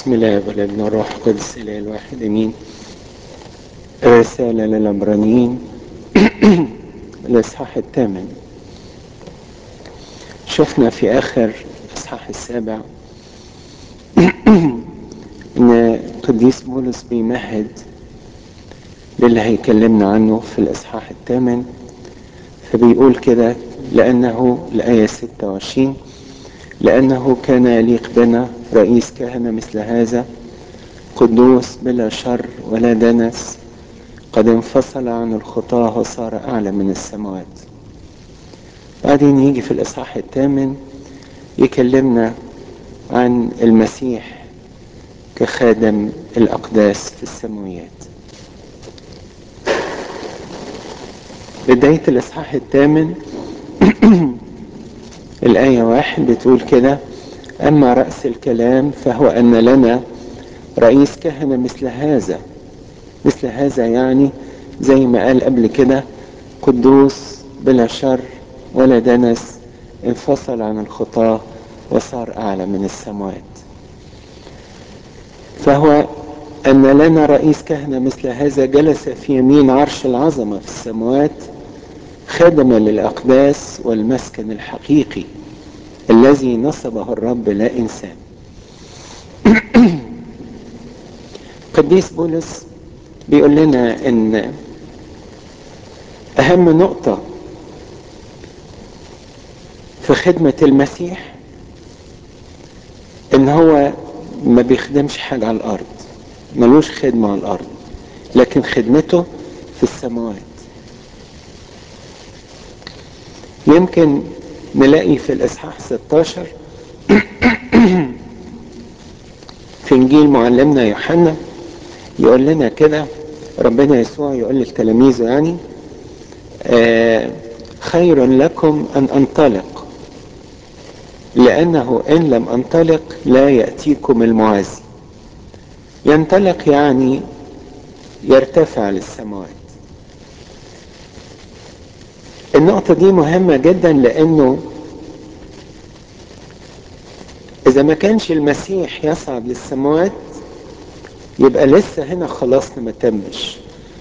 بسم الله والابن والروح القدس الاله الواحد امين رسالة للعبرانيين الاصحاح الثامن شفنا في اخر الاصحاح السابع ان قديس بولس بيمهد للي هيكلمنا عنه في الاصحاح الثامن فبيقول كده لانه الايه 26 لأنه كان يليق بنا رئيس كهنة مثل هذا قدوس بلا شر ولا دنس قد انفصل عن الخطاة وصار أعلى من السماوات بعدين يجي في الإصحاح الثامن يكلمنا عن المسيح كخادم الأقداس في السماويات بداية الإصحاح الثامن الآية واحد بتقول كده أما رأس الكلام فهو أن لنا رئيس كهنة مثل هذا مثل هذا يعني زي ما قال قبل كده قدوس بلا شر ولا دنس انفصل عن الخطاة وصار أعلى من السماوات فهو أن لنا رئيس كهنة مثل هذا جلس في يمين عرش العظمة في السماوات خادما للأقداس والمسكن الحقيقي الذي نصبه الرب لا إنسان قديس بولس بيقول لنا إن أهم نقطة في خدمة المسيح إن هو ما بيخدمش حاجة على الأرض ملوش خدمة على الأرض لكن خدمته في السماوات يمكن نلاقي في الإصحاح 16 في إنجيل معلمنا يوحنا يقول لنا كده ربنا يسوع يقول للتلاميذ يعني آه خير لكم أن أنطلق لأنه إن لم أنطلق لا يأتيكم المعازي ينطلق يعني يرتفع للسماوات النقطة دي مهمة جدا لأنه إذا ما كانش المسيح يصعد للسماوات يبقى لسه هنا خلاصنا ما تمش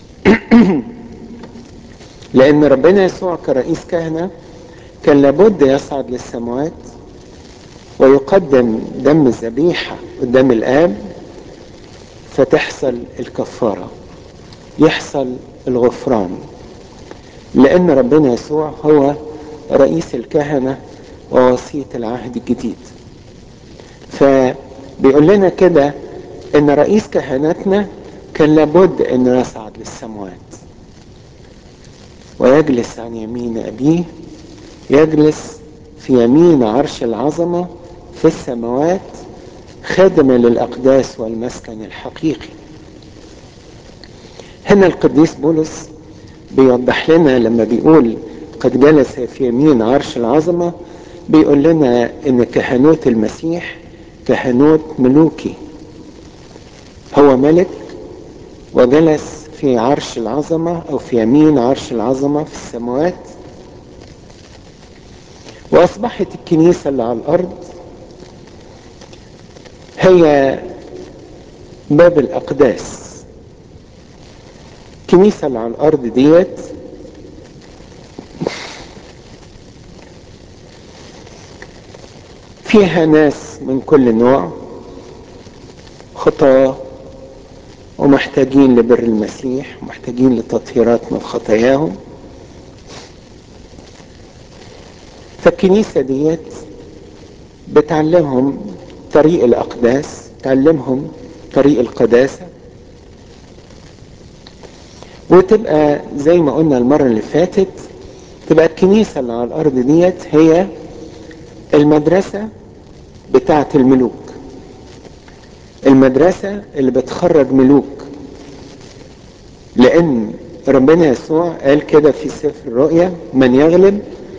لأن ربنا يسوع كرئيس كهنة كان لابد يصعد للسماوات ويقدم دم الذبيحة قدام الآب فتحصل الكفارة يحصل الغفران لأن ربنا يسوع هو رئيس الكهنة ووصية العهد الجديد فبيقول لنا كده إن رئيس كهنتنا كان لابد أنه يصعد للسماوات ويجلس عن يمين أبيه يجلس في يمين عرش العظمة في السماوات خادما للأقداس والمسكن الحقيقي هنا القديس بولس بيوضح لنا لما بيقول قد جلس في يمين عرش العظمة بيقول لنا ان كهنوت المسيح كهنوت ملوكي هو ملك وجلس في عرش العظمة او في يمين عرش العظمة في السماوات واصبحت الكنيسة اللي على الارض هي باب الاقداس الكنيسة اللي على الأرض ديت فيها ناس من كل نوع خطاة ومحتاجين لبر المسيح محتاجين لتطهيرات من خطاياهم فالكنيسة ديت بتعلمهم طريق الأقداس تعلمهم طريق القداسة وتبقى زي ما قلنا المرة اللي فاتت تبقى الكنيسة اللي على الأرض ديت هي المدرسة بتاعة الملوك المدرسة اللي بتخرج ملوك لأن ربنا يسوع قال كده في سفر الرؤيا من يغلب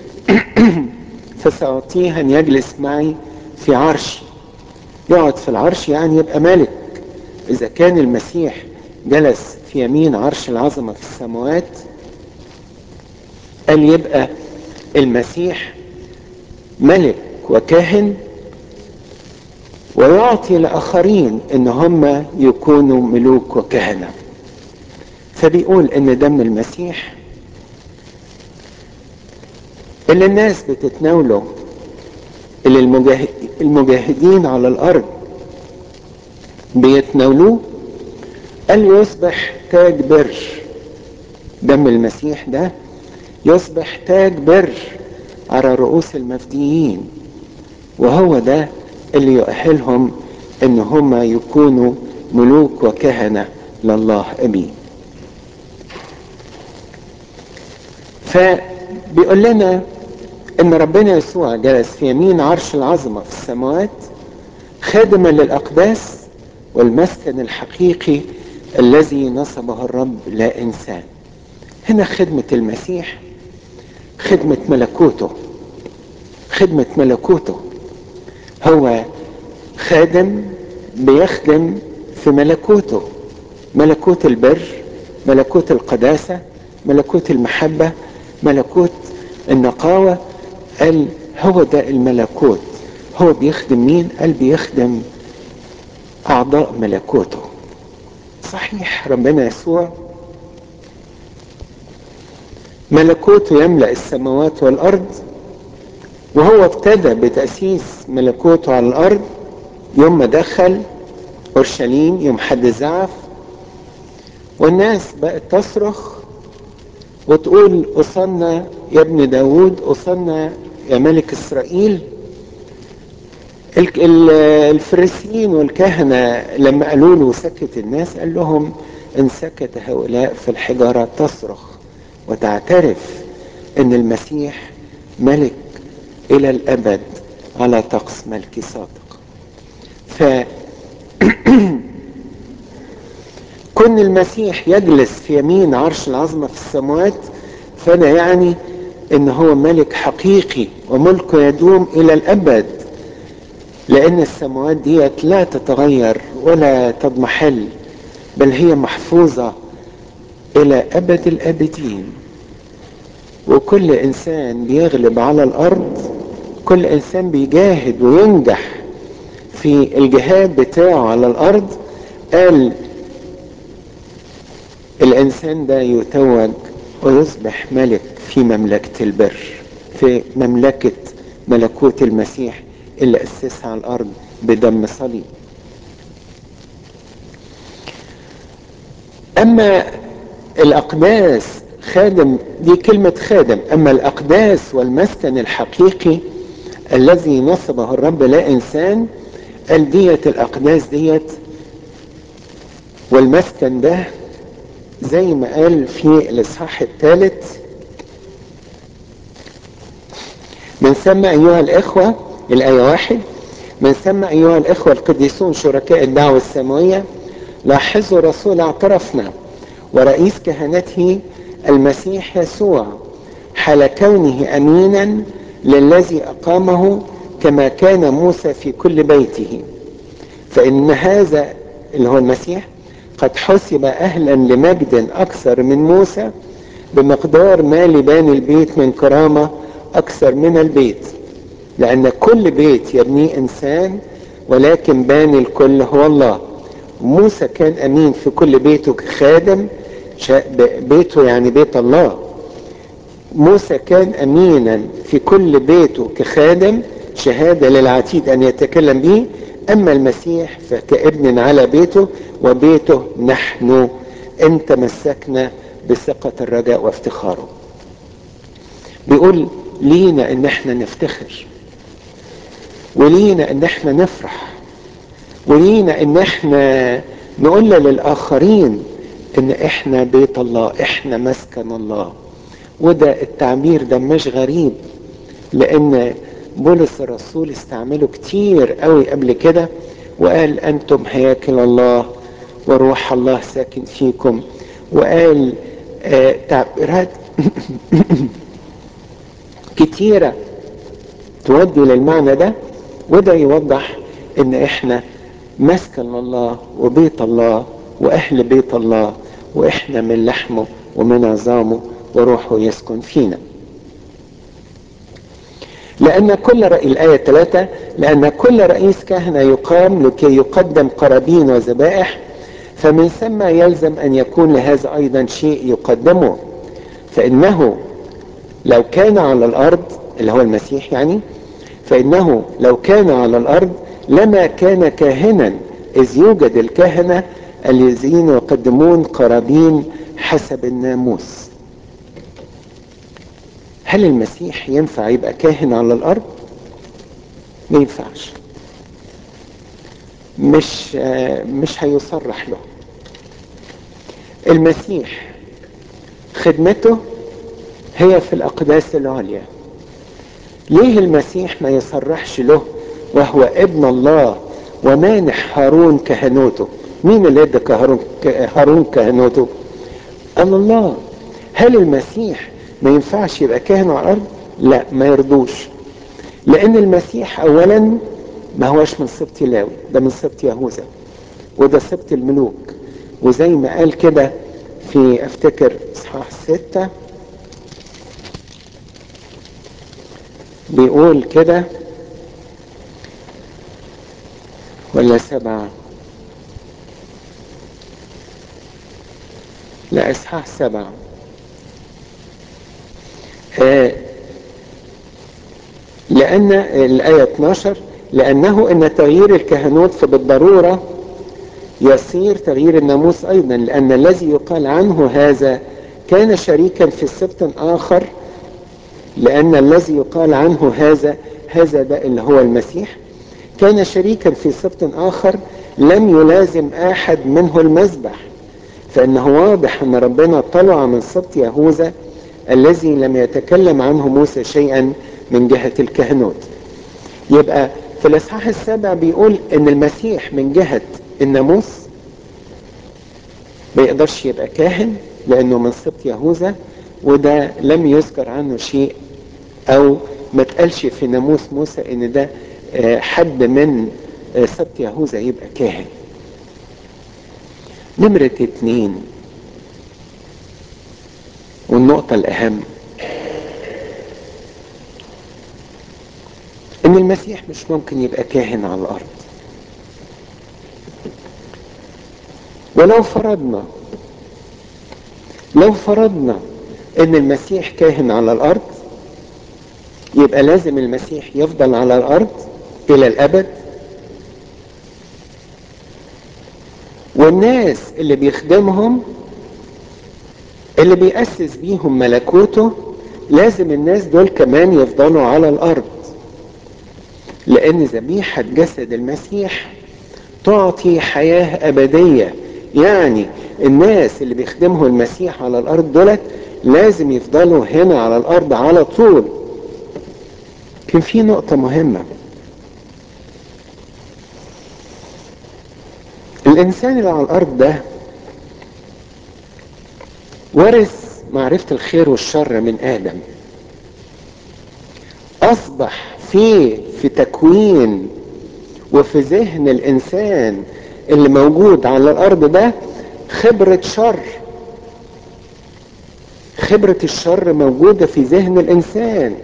فسأعطيه أن يجلس معي في عرشي يقعد في العرش يعني يبقى ملك إذا كان المسيح جلس في يمين عرش العظمة في السماوات قال يبقى المسيح ملك وكاهن ويعطي لآخرين إن هم يكونوا ملوك وكهنة فبيقول إن دم المسيح اللي الناس بتتناوله اللي المجاهد المجاهدين على الأرض بيتناولوه قال يصبح تاج بر دم المسيح ده يصبح تاج بر على رؤوس المفديين وهو ده اللي يؤهلهم ان هم يكونوا ملوك وكهنة لله ابي فبيقول لنا ان ربنا يسوع جلس في يمين عرش العظمة في السماوات خادما للاقداس والمسكن الحقيقي الذي نصبه الرب لا انسان هنا خدمة المسيح خدمة ملكوته خدمة ملكوته هو خادم بيخدم في ملكوته ملكوت البر ملكوت القداسة ملكوت المحبة ملكوت النقاوة قال هو ده الملكوت هو بيخدم مين قال بيخدم أعضاء ملكوته صحيح ربنا يسوع ملكوته يملأ السماوات والأرض وهو ابتدى بتأسيس ملكوته على الأرض يوم ما دخل أورشليم يوم حد زعف والناس بقت تصرخ وتقول أصلنا يا ابن داود أصلنا يا ملك إسرائيل الفريسيين والكهنة لما قالوا له سكت الناس قال لهم إن سكت هؤلاء فالحجارة تصرخ وتعترف ان المسيح ملك الى الابد على طقس ملك صادق ف كن المسيح يجلس في يمين عرش العظمة في السماوات فده يعني ان هو ملك حقيقي وملكه يدوم الى الابد لان السماوات ديت لا تتغير ولا تضمحل بل هي محفوظة الى ابد الابدين وكل انسان بيغلب على الارض كل انسان بيجاهد وينجح في الجهاد بتاعه على الارض قال الانسان ده يتوج ويصبح ملك في مملكة البر في مملكة ملكوت المسيح اللي اسسها على الارض بدم صليب اما الاقداس خادم دي كلمة خادم اما الاقداس والمسكن الحقيقي الذي نصبه الرب لا انسان قال ديت الاقداس ديت والمسكن ده زي ما قال في الاصحاح الثالث من ثم ايها الاخوة الايه واحد من ثم ايها الاخوة القديسون شركاء الدعوة السماوية لاحظوا رسول اعترفنا ورئيس كهنته المسيح يسوع حال كونه امينا للذي اقامه كما كان موسى في كل بيته فان هذا اللي هو المسيح قد حسب اهلا لمجد اكثر من موسى بمقدار ما لبان البيت من كرامه اكثر من البيت لان كل بيت يبنيه انسان ولكن باني الكل هو الله موسى كان امين في كل بيته كخادم بيته يعني بيت الله موسى كان امينا في كل بيته كخادم شهادة للعتيد ان يتكلم به اما المسيح فكابن على بيته وبيته نحن ان تمسكنا بثقة الرجاء وافتخاره بيقول لينا ان احنا نفتخر ولينا ان احنا نفرح ولينا ان احنا نقول للاخرين ان احنا بيت الله احنا مسكن الله وده التعبير ده مش غريب لان بولس الرسول استعمله كتير قوي قبل كده وقال انتم هياكل الله وروح الله ساكن فيكم وقال آه تعبيرات كتيرة تودي للمعنى ده وده يوضح ان احنا مسكن الله وبيت الله واهل بيت الله واحنا من لحمه ومن عظامه وروحه يسكن فينا لأن كل رئي الآية 3 لأن كل رئيس كهنة يقام لكي يقدم قرابين وذبائح فمن ثم يلزم أن يكون لهذا أيضا شيء يقدمه فإنه لو كان على الأرض اللي هو المسيح يعني فإنه لو كان على الأرض لما كان كاهنا إذ يوجد الكهنة الذين يقدمون قرابين حسب الناموس هل المسيح ينفع يبقى كاهن على الأرض؟ ما ينفعش مش مش هيصرح له المسيح خدمته هي في الأقداس العليا ليه المسيح ما يصرحش له وهو ابن الله ومانح هارون كهنوته مين اللي ادى هارون هارون كهنوته قال الله هل المسيح ما ينفعش يبقى كاهن على الارض لا ما يرضوش لان المسيح اولا ما هوش من سبط لاوي ده من سبط يهوذا وده سبط الملوك وزي ما قال كده في افتكر اصحاح ستة بيقول كده ولا سبعة لا اصحاح سبعة آه لأن الآية 12 لأنه إن تغيير الكهنوت فبالضرورة يصير تغيير الناموس أيضا لأن الذي يقال عنه هذا كان شريكا في سبط آخر لأن الذي يقال عنه هذا هذا ده اللي هو المسيح كان شريكا في سبط آخر لم يلازم أحد منه المذبح فإنه واضح أن ربنا طلع من سبط يهوذا الذي لم يتكلم عنه موسى شيئا من جهة الكهنوت يبقى في الإصحاح السابع بيقول إن المسيح من جهة الناموس ما يقدرش يبقى كاهن لأنه من سبط يهوذا وده لم يذكر عنه شيء أو ما تقالش في ناموس موسى إن ده حد من سبط يهوذا يبقى كاهن نمرة اتنين والنقطة الأهم إن المسيح مش ممكن يبقى كاهن على الأرض ولو فرضنا لو فرضنا إن المسيح كاهن على الأرض يبقى لازم المسيح يفضل على الأرض إلى الأبد والناس اللي بيخدمهم اللي بيأسس بيهم ملكوته لازم الناس دول كمان يفضلوا على الأرض لأن ذبيحة جسد المسيح تعطي حياة أبدية يعني الناس اللي بيخدمهم المسيح على الأرض دولت لازم يفضلوا هنا على الأرض على طول كان في نقطة مهمة الإنسان اللي على الأرض ده ورث معرفة الخير والشر من آدم أصبح في في تكوين وفي ذهن الإنسان اللي موجود على الأرض ده خبرة شر خبرة الشر موجودة في ذهن الإنسان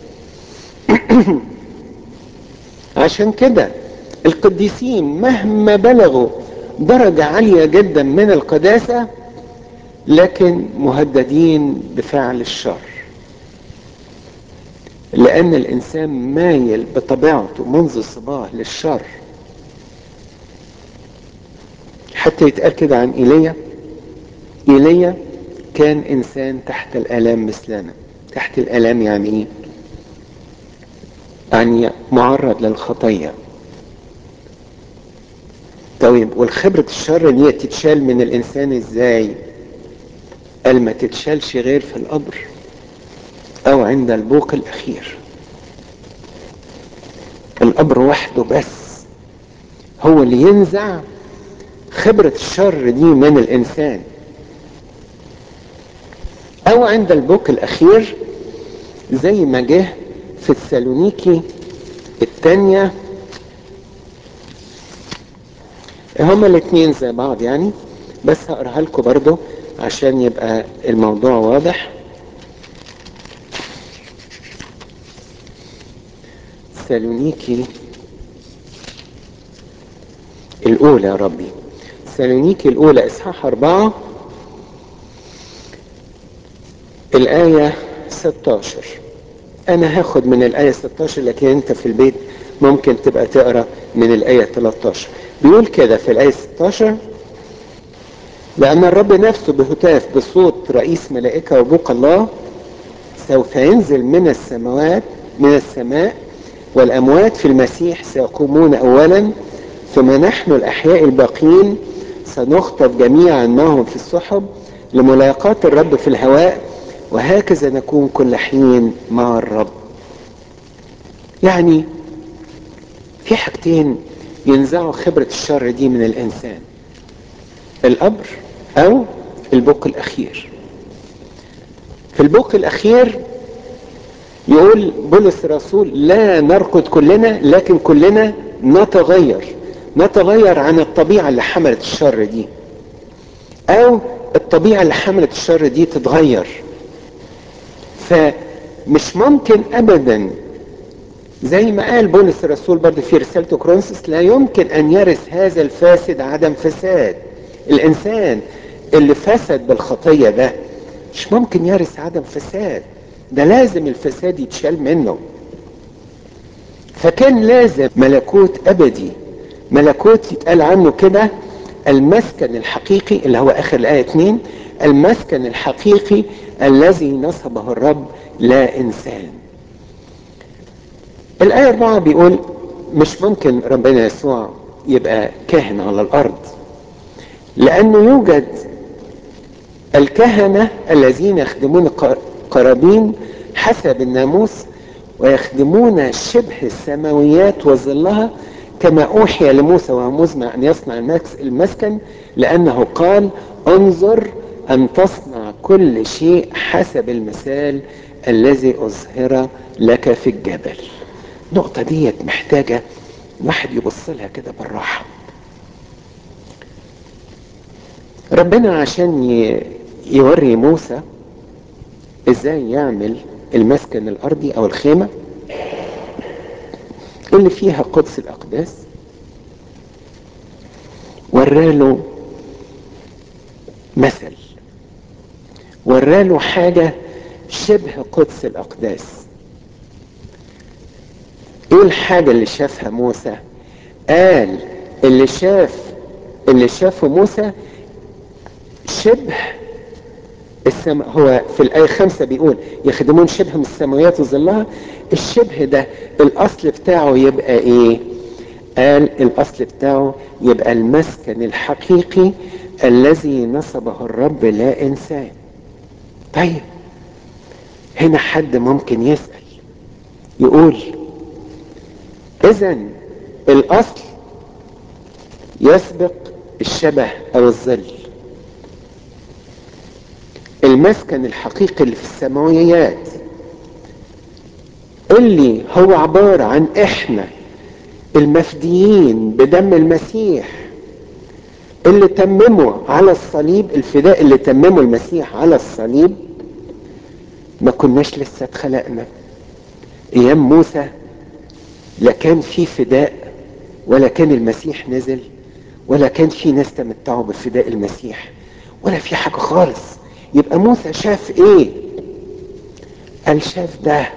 عشان كده القديسين مهما بلغوا درجة عالية جدا من القداسة لكن مهددين بفعل الشر لأن الإنسان مايل بطبيعته منذ الصباح للشر حتى يتقال كده عن إيليا إيليا كان إنسان تحت الآلام مثلنا تحت الآلام يعني إيه؟ يعني معرض للخطية طيب والخبرة الشر دي تتشال من الإنسان إزاي؟ قال ما تتشالش غير في القبر أو عند البوق الأخير القبر وحده بس هو اللي ينزع خبرة الشر دي من الإنسان أو عند البوك الأخير زي ما جه في السالونيكي الثانية هما الاثنين زي بعض يعني بس هقراها لكم برضو عشان يبقى الموضوع واضح سالونيكي الأولى يا ربي سالونيكي الأولى إصحاح أربعة الآية 16 أنا هاخد من الآية 16 لكن أنت في البيت ممكن تبقى تقرأ من الآية 13 بيقول كده في الآية 16 لأن الرب نفسه بهتاف بصوت رئيس ملائكة وبوق الله سوف ينزل من السماوات من السماء والأموات في المسيح سيقومون أولا ثم نحن الأحياء الباقين سنخطف جميعا معهم في السحب لملاقاة الرب في الهواء وهكذا نكون كل حين مع الرب يعني في حاجتين ينزعوا خبرة الشر دي من الإنسان القبر أو البوق الأخير في البوق الأخير يقول بولس الرسول لا نرقد كلنا لكن كلنا نتغير نتغير عن الطبيعة اللي حملت الشر دي أو الطبيعة اللي حملت الشر دي تتغير فمش ممكن أبدا زي ما قال بولس الرسول برضه في رسالته كرونسوس لا يمكن أن يرث هذا الفاسد عدم فساد الإنسان اللي فسد بالخطية ده مش ممكن يرث عدم فساد ده لازم الفساد يتشال منه فكان لازم ملكوت أبدي ملكوت يتقال عنه كده المسكن الحقيقي اللي هو آخر الآية 2 المسكن الحقيقي الذي نصبه الرب لا إنسان الآية 4 بيقول مش ممكن ربنا يسوع يبقى كاهن على الأرض لأنه يوجد الكهنة الذين يخدمون قرابين حسب الناموس ويخدمون شبه السماويات وظلها كما أوحي لموسى وهو مزمع أن يصنع المسكن لأنه قال انظر أن تصنع كل شيء حسب المثال الذي أظهر لك في الجبل النقطة ديت محتاجة واحد يبص لها كده بالراحة ربنا عشان يوري موسى ازاي يعمل المسكن الارضي او الخيمة اللي فيها قدس الاقداس وراله مثل وراله حاجة شبه قدس الاقداس ايه الحاجة اللي شافها موسى قال اللي شاف اللي شافه موسى شبه السماء هو في الآية خمسة بيقول يخدمون شبه من السماوات وظلها الشبه ده الأصل بتاعه يبقى إيه؟ قال الأصل بتاعه يبقى المسكن الحقيقي الذي نصبه الرب لا إنسان طيب هنا حد ممكن يسأل يقول إذا الأصل يسبق الشبه أو الظل المسكن الحقيقي اللي في السماويات اللي هو عبارة عن احنا المفديين بدم المسيح اللي تمموا على الصليب الفداء اللي تممه المسيح على الصليب ما كناش لسه اتخلقنا ايام موسى لا كان في فداء ولا كان المسيح نزل ولا كان في ناس تمتعوا بفداء المسيح ولا في حاجة خالص يبقى موسى شاف ايه قال شاف ده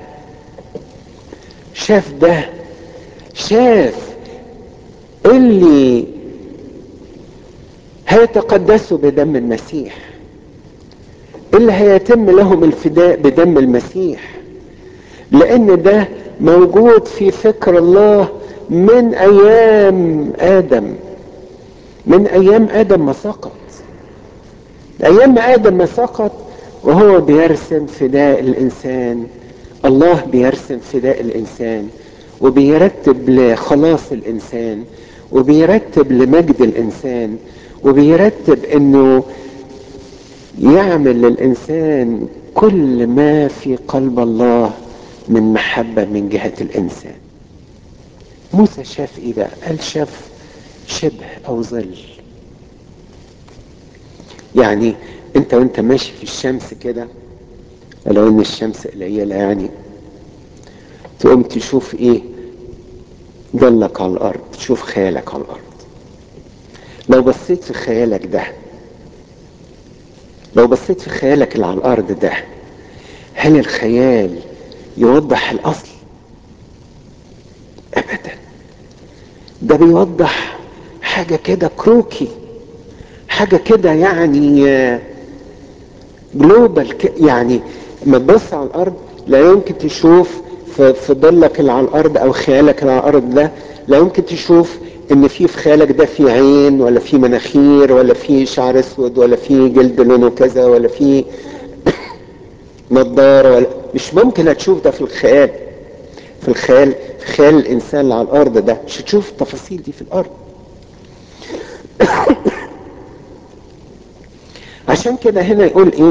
شاف ده شاف اللي هيتقدسوا بدم المسيح اللي هيتم لهم الفداء بدم المسيح لان ده موجود في فكر الله من ايام ادم من ايام ادم ما سقط ايام ما ادم ما سقط وهو بيرسم فداء الانسان الله بيرسم فداء الانسان وبيرتب لخلاص الانسان وبيرتب لمجد الانسان وبيرتب انه يعمل للانسان كل ما في قلب الله من محبة من جهة الانسان موسى شاف ايه بقى قال شاف شبه او ظل يعني انت وانت ماشي في الشمس كده ولو ان الشمس قليلة يعني تقوم تشوف ايه ضلك على الارض شوف خيالك على الارض لو بصيت في خيالك ده لو بصيت في خيالك اللي على الارض ده هل الخيال يوضح الاصل ابدا ده بيوضح حاجه كده كروكي حاجه كده يعني جلوبال يعني لما تبص على الارض لا يمكن تشوف في في ظلك اللي على الارض او خيالك اللي على الارض ده لا يمكن تشوف ان في في خيالك ده في عين ولا في مناخير ولا في شعر اسود ولا في جلد لونه كذا ولا في نظارة ولا مش ممكن هتشوف ده في الخيال في الخيال في خيال الانسان اللي على الارض ده مش هتشوف التفاصيل دي في الارض عشان كده هنا يقول ايه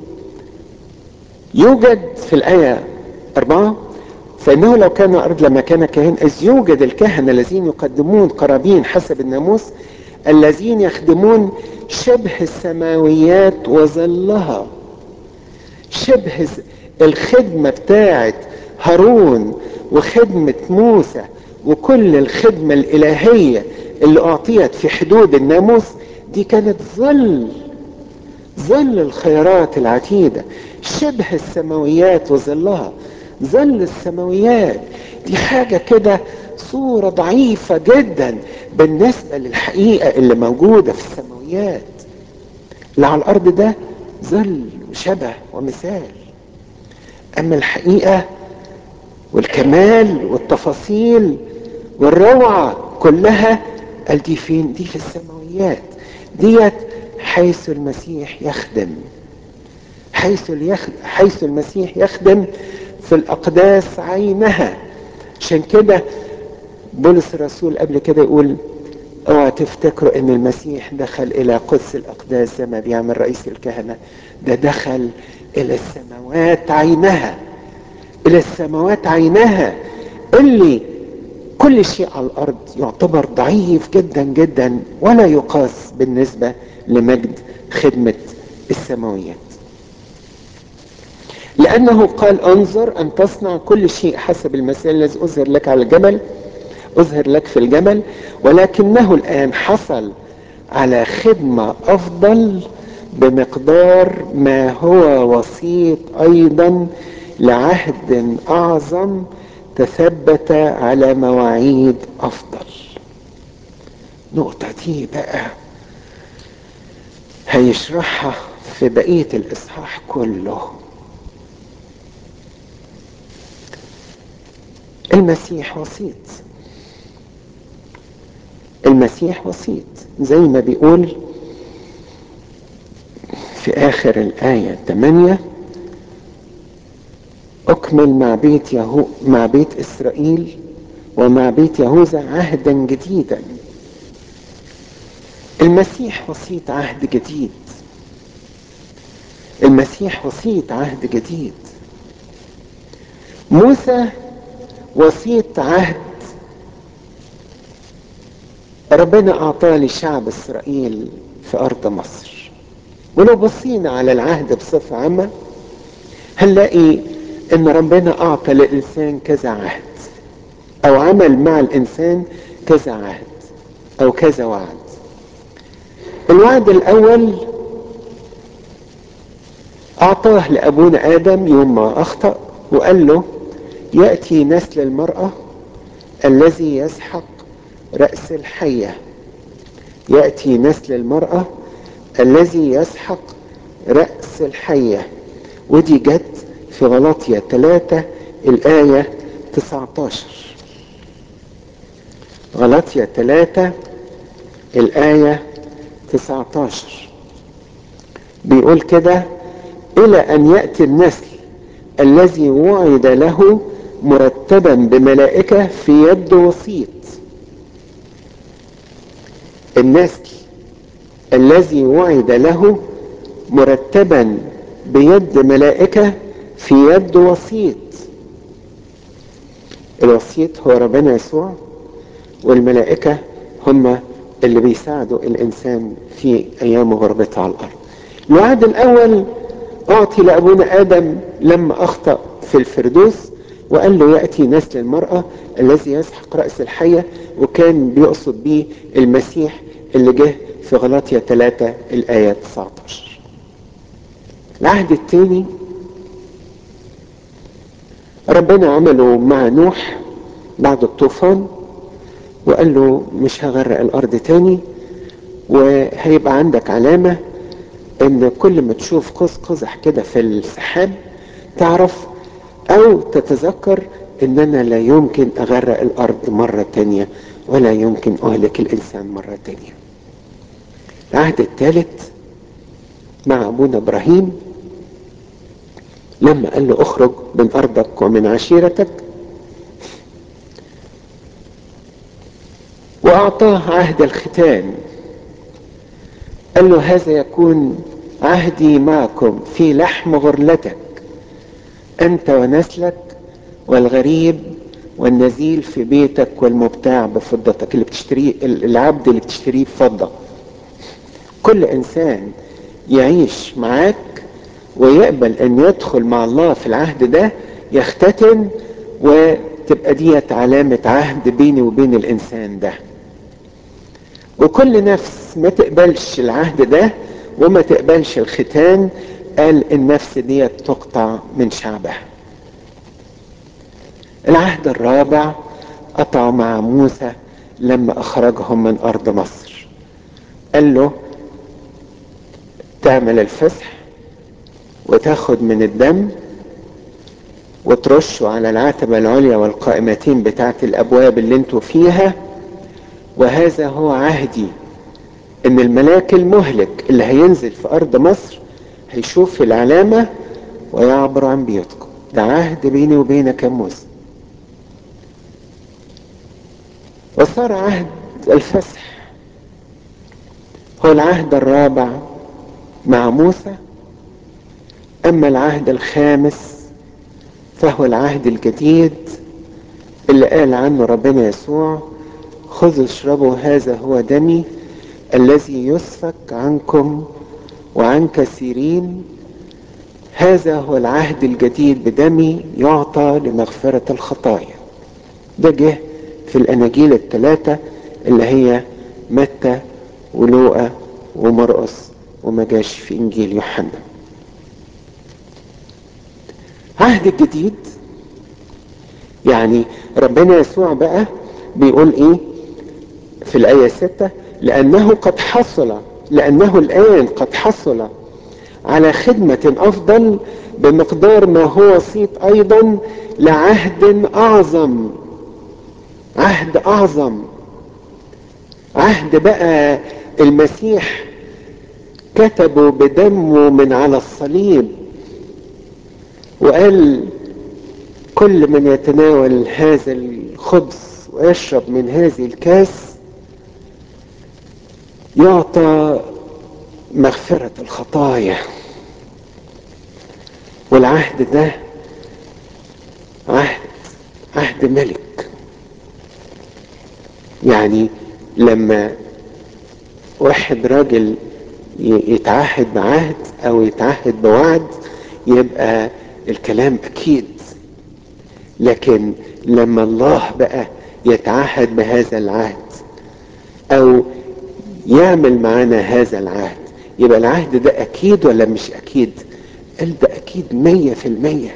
يوجد في الآية أربعة فإنه لو كان الأرض لما كان كاهن إذ يوجد الكهنة الذين يقدمون قرابين حسب الناموس الذين يخدمون شبه السماويات وظلها شبه الخدمة بتاعت هارون وخدمة موسى وكل الخدمة الإلهية اللي أعطيت في حدود الناموس دي كانت ظل ظل الخيرات العتيدة شبه السماويات وظلها ظل السماويات دي حاجة كده صورة ضعيفة جدا بالنسبة للحقيقة اللي موجودة في السماويات اللي على الأرض ده ظل وشبه ومثال أما الحقيقة والكمال والتفاصيل والروعة كلها قال دي فين دي في السماويات ديت حيث المسيح يخدم حيث يخدم حيث المسيح يخدم في الأقداس عينها عشان كده بولس الرسول قبل كده يقول اوعى تفتكروا ان المسيح دخل الى قدس الاقداس زي ما بيعمل رئيس الكهنه ده دخل الى السماوات عينها الى السماوات عينها اللي كل شيء على الارض يعتبر ضعيف جدا جدا ولا يقاس بالنسبه لمجد خدمه السماويات لانه قال انظر ان تصنع كل شيء حسب المثال الذي اظهر لك على الجبل اظهر لك في الجبل ولكنه الان حصل على خدمه افضل بمقدار ما هو وسيط ايضا لعهد اعظم تثبت على مواعيد افضل نقطة دي بقى هيشرحها في بقية الاصحاح كله المسيح وسيط المسيح وسيط زي ما بيقول في اخر الايه 8 اكمل مع بيت يهو مع بيت اسرائيل ومع بيت يهوذا عهدا جديدا المسيح وسيط عهد جديد المسيح وسيط عهد جديد موسى وسيط عهد ربنا اعطاه لشعب اسرائيل في ارض مصر ولو بصينا على العهد بصفة عامة هنلاقي ان ربنا اعطى للانسان كذا عهد او عمل مع الانسان كذا عهد او كذا وعد الوعد الاول اعطاه لابونا ادم يوم ما اخطأ وقال له يأتي نسل المرأة الذي يسحق رأس الحية يأتي نسل المرأة الذي يسحق رأس الحية ودي جت في غلطية 3 الآية 19 غلطية 3 الآية 19 بيقول كده إلى أن يأتي النسل الذي وعد له مرتبا بملائكة في يد وسيط النسل الذي وعد له مرتبا بيد ملائكة في يد وسيط الوسيط هو ربنا يسوع والملائكة هم اللي بيساعدوا الإنسان في أيام غربته على الأرض الوعد الأول أعطي لأبونا آدم لما أخطأ في الفردوس وقال له يأتي نسل المرأة الذي يسحق رأس الحية وكان بيقصد به المسيح اللي جه في غلاطيا 3 الآية 19 العهد الثاني ربنا عمله مع نوح بعد الطوفان وقال له مش هغرق الأرض تاني وهيبقى عندك علامة ان كل ما تشوف قوس قزح كده في السحاب تعرف او تتذكر ان انا لا يمكن اغرق الارض مرة تانية ولا يمكن اهلك الانسان مرة تانية العهد الثالث مع ابونا ابراهيم لما قال له اخرج من ارضك ومن عشيرتك واعطاه عهد الختان قال له هذا يكون عهدي معكم في لحم غرلتك انت ونسلك والغريب والنزيل في بيتك والمبتاع بفضتك اللي بتشتريه العبد اللي بتشتريه بفضة كل انسان يعيش معاك ويقبل ان يدخل مع الله في العهد ده يختتن وتبقى ديت علامة عهد بيني وبين الانسان ده وكل نفس ما تقبلش العهد ده وما تقبلش الختان قال النفس دي تقطع من شعبها العهد الرابع قطع مع موسى لما اخرجهم من ارض مصر قال له تعمل الفسح وتاخد من الدم وترشه على العتبة العليا والقائمتين بتاعت الابواب اللي انتوا فيها وهذا هو عهدي ان الملاك المهلك اللي هينزل في ارض مصر هيشوف العلامة ويعبر عن بيوتكم ده عهد بيني وبينك يا موسى وصار عهد الفسح هو العهد الرابع مع موسى اما العهد الخامس فهو العهد الجديد اللي قال عنه ربنا يسوع خذوا اشربوا هذا هو دمي الذي يسفك عنكم وعن كثيرين هذا هو العهد الجديد بدمي يعطى لمغفرة الخطايا ده جه في الأناجيل الثلاثة اللي هي متى ولوقا ومرقس وما جاش في إنجيل يوحنا عهد الجديد يعني ربنا يسوع بقى بيقول ايه في الآية ستة لأنه قد حصل لأنه الآن قد حصل على خدمة أفضل بمقدار ما هو وسيط أيضا لعهد أعظم عهد أعظم عهد بقى المسيح كتبه بدمه من على الصليب وقال كل من يتناول هذا الخبز ويشرب من هذه الكاس يعطى مغفرة الخطايا والعهد ده عهد عهد ملك يعني لما واحد راجل يتعهد بعهد او يتعهد بوعد يبقى الكلام اكيد لكن لما الله بقى يتعهد بهذا العهد او يعمل معانا هذا العهد يبقى العهد ده اكيد ولا مش اكيد قال ده اكيد مية في المية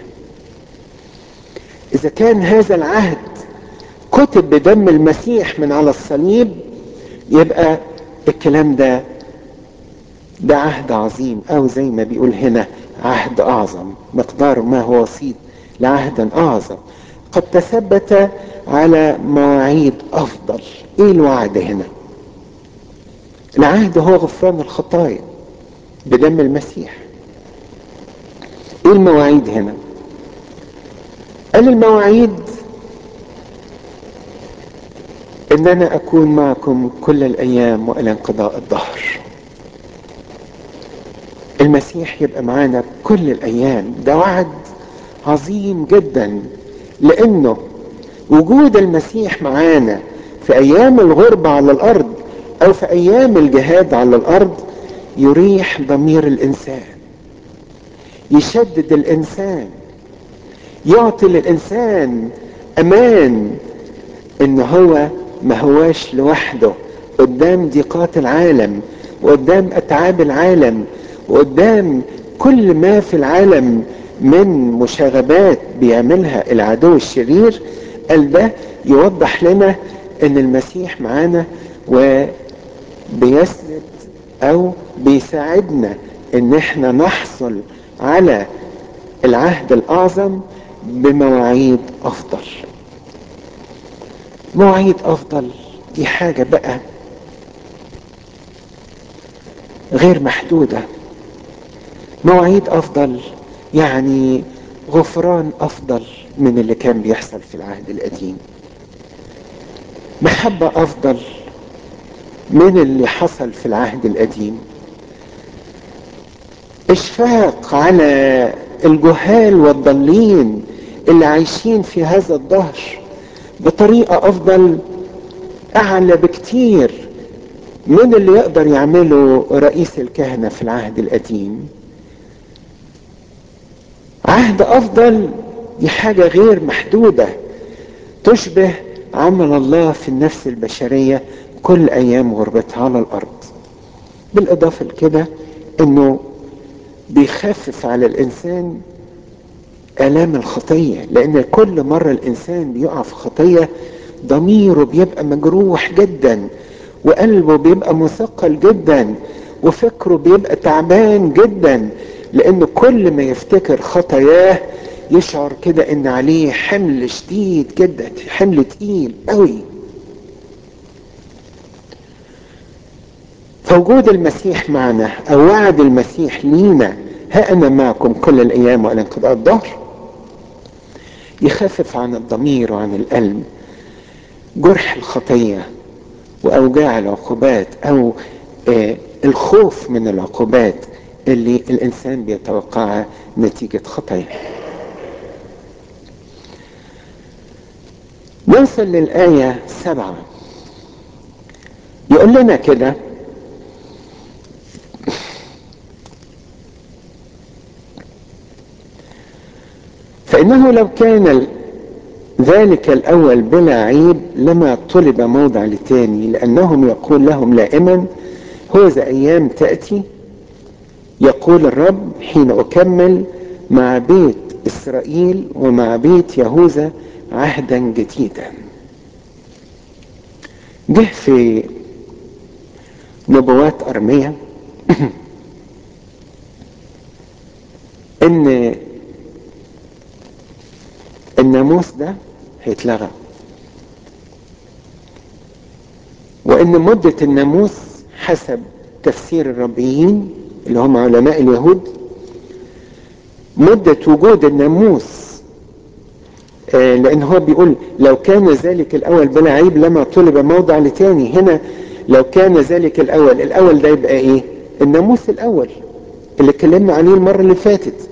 اذا كان هذا العهد كتب بدم المسيح من على الصليب يبقى الكلام ده ده عهد عظيم او زي ما بيقول هنا عهد اعظم مقدار ما هو وسيط لعهد اعظم قد تثبت على مواعيد افضل ايه الوعد هنا العهد هو غفران الخطايا بدم المسيح ايه المواعيد هنا قال المواعيد ان انا اكون معكم كل الايام والى انقضاء الظهر المسيح يبقى معانا كل الايام ده وعد عظيم جدا لانه وجود المسيح معانا في ايام الغربة على الارض او في ايام الجهاد على الارض يريح ضمير الانسان يشدد الانسان يعطي للإنسان أمان إن هو ما هواش لوحده قدام ضيقات العالم وقدام أتعاب العالم وقدام كل ما في العالم من مشاغبات بيعملها العدو الشرير قال ده يوضح لنا ان المسيح معانا وبيسند او بيساعدنا ان احنا نحصل على العهد الاعظم بمواعيد افضل مواعيد افضل دي حاجة بقى غير محدودة مواعيد افضل يعني غفران افضل من اللي كان بيحصل في العهد القديم محبة افضل من اللي حصل في العهد القديم اشفاق على الجهال والضالين اللي عايشين في هذا الدهر بطريقة افضل اعلى بكتير من اللي يقدر يعمله رئيس الكهنة في العهد القديم عهد افضل دي حاجة غير محدودة تشبه عمل الله في النفس البشرية كل ايام غربتها على الارض بالاضافة لكده انه بيخفف على الانسان الام الخطية لان كل مرة الانسان بيقع في خطية ضميره بيبقى مجروح جدا وقلبه بيبقى مثقل جدا وفكره بيبقى تعبان جدا لان كل ما يفتكر خطاياه يشعر كده ان عليه حمل شديد جدا حمل تقيل قوي فوجود المسيح معنا او وعد المسيح لينا ها انا معكم كل الايام والى انقضاء الظهر يخفف عن الضمير وعن القلب جرح الخطيه واوجاع العقوبات او آه الخوف من العقوبات اللي الانسان بيتوقعها نتيجه خطاياه نوصل للآية سبعة يقول لنا كده فإنه لو كان ذلك الأول بلا عيب لما طلب موضع لتاني لأنهم يقول لهم لائما هو ذا أيام تأتي يقول الرب حين أكمل مع بيت إسرائيل ومع بيت يهوذا عهدا جديدا جه في نبوات أرمية إن الناموس ده هيتلغى وإن مدة الناموس حسب تفسير الربيين اللي هم علماء اليهود مدة وجود الناموس آه لان هو بيقول لو كان ذلك الاول بلا عيب لما طلب موضع لتاني هنا لو كان ذلك الاول الاول ده يبقى ايه الناموس الاول اللي اتكلمنا عليه المرة اللي فاتت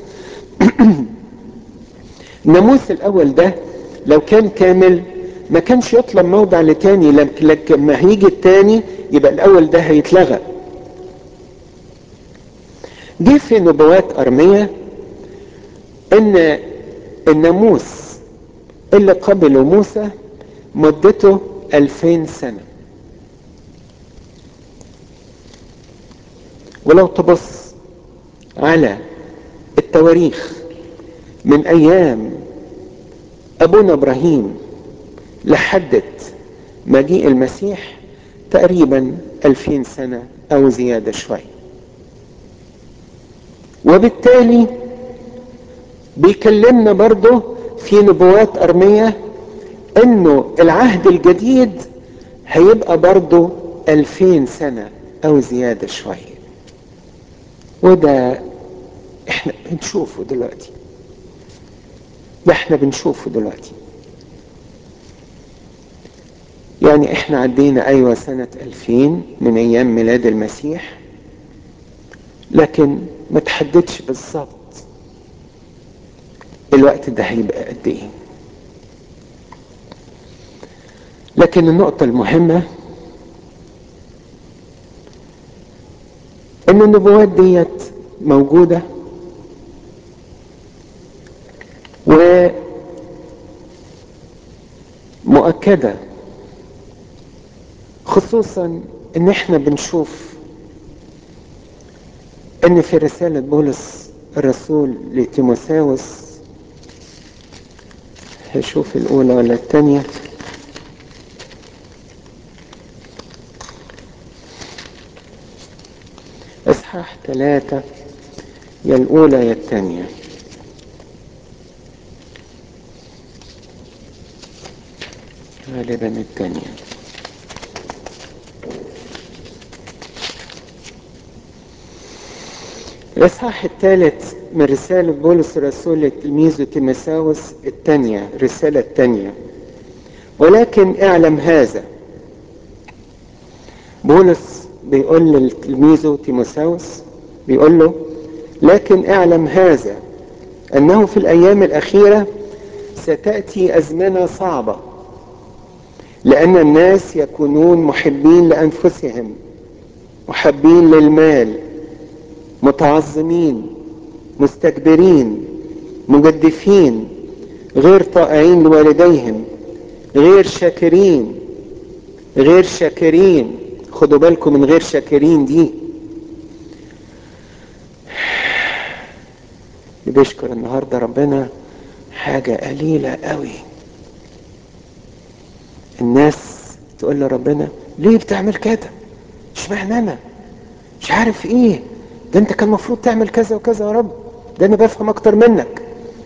الناموس الاول ده لو كان كامل ما كانش يطلب موضع لتاني لكن ما هيجي التاني يبقى الاول ده هيتلغى جه في نبوات ارميه ان الناموس اللي قبله موسى مدته ألفين سنة ولو تبص على التواريخ من أيام أبونا إبراهيم لحدت مجيء المسيح تقريبا ألفين سنة أو زيادة شوية وبالتالي بيكلمنا برضه في نبوات أرمية انه العهد الجديد هيبقى برضه ألفين سنة أو زيادة شوية وده احنا بنشوفه دلوقتي ده احنا بنشوفه دلوقتي يعني احنا عدينا ايوه سنة ألفين من ايام ميلاد المسيح لكن ما تحددش بالظبط الوقت ده هيبقى قد ايه لكن النقطة المهمة ان النبوات ديت موجودة كده خصوصا ان احنا بنشوف ان في رسالة بولس الرسول لتيموساوس هشوف الاولى ولا الثانية اصحاح ثلاثة يا الاولى يا الثانية غالبا الثانية الإصحاح الثالث من رسالة بولس الرسول لتلميذه تيمساوس الثانية الرسالة الثانية ولكن اعلم هذا بولس بيقول لتلميذه تيموساوس بيقول له لكن اعلم هذا أنه في الأيام الأخيرة ستأتي أزمنة صعبة لأن الناس يكونون محبين لأنفسهم محبين للمال متعظمين مستكبرين مجدفين غير طائعين لوالديهم غير شاكرين غير شاكرين خدوا بالكم من غير شاكرين دي بيشكر النهارده ربنا حاجة قليلة قوي الناس تقول لربنا ليه بتعمل كده اشمعنى انا مش عارف ايه ده انت كان المفروض تعمل كذا وكذا يا رب ده انا بفهم اكتر منك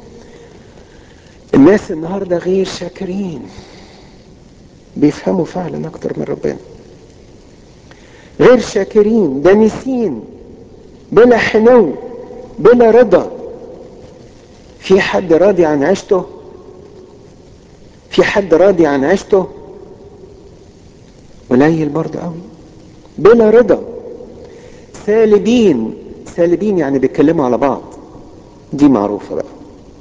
الناس النهارده غير شاكرين بيفهموا فعلا اكتر من ربنا غير شاكرين دانسين بلا حنو بلا رضا في حد راضي عن عيشته في حد راضي عن عيشته قليل برضه قوي بلا رضا سالبين سالبين يعني بيتكلموا على بعض دي معروفة بقى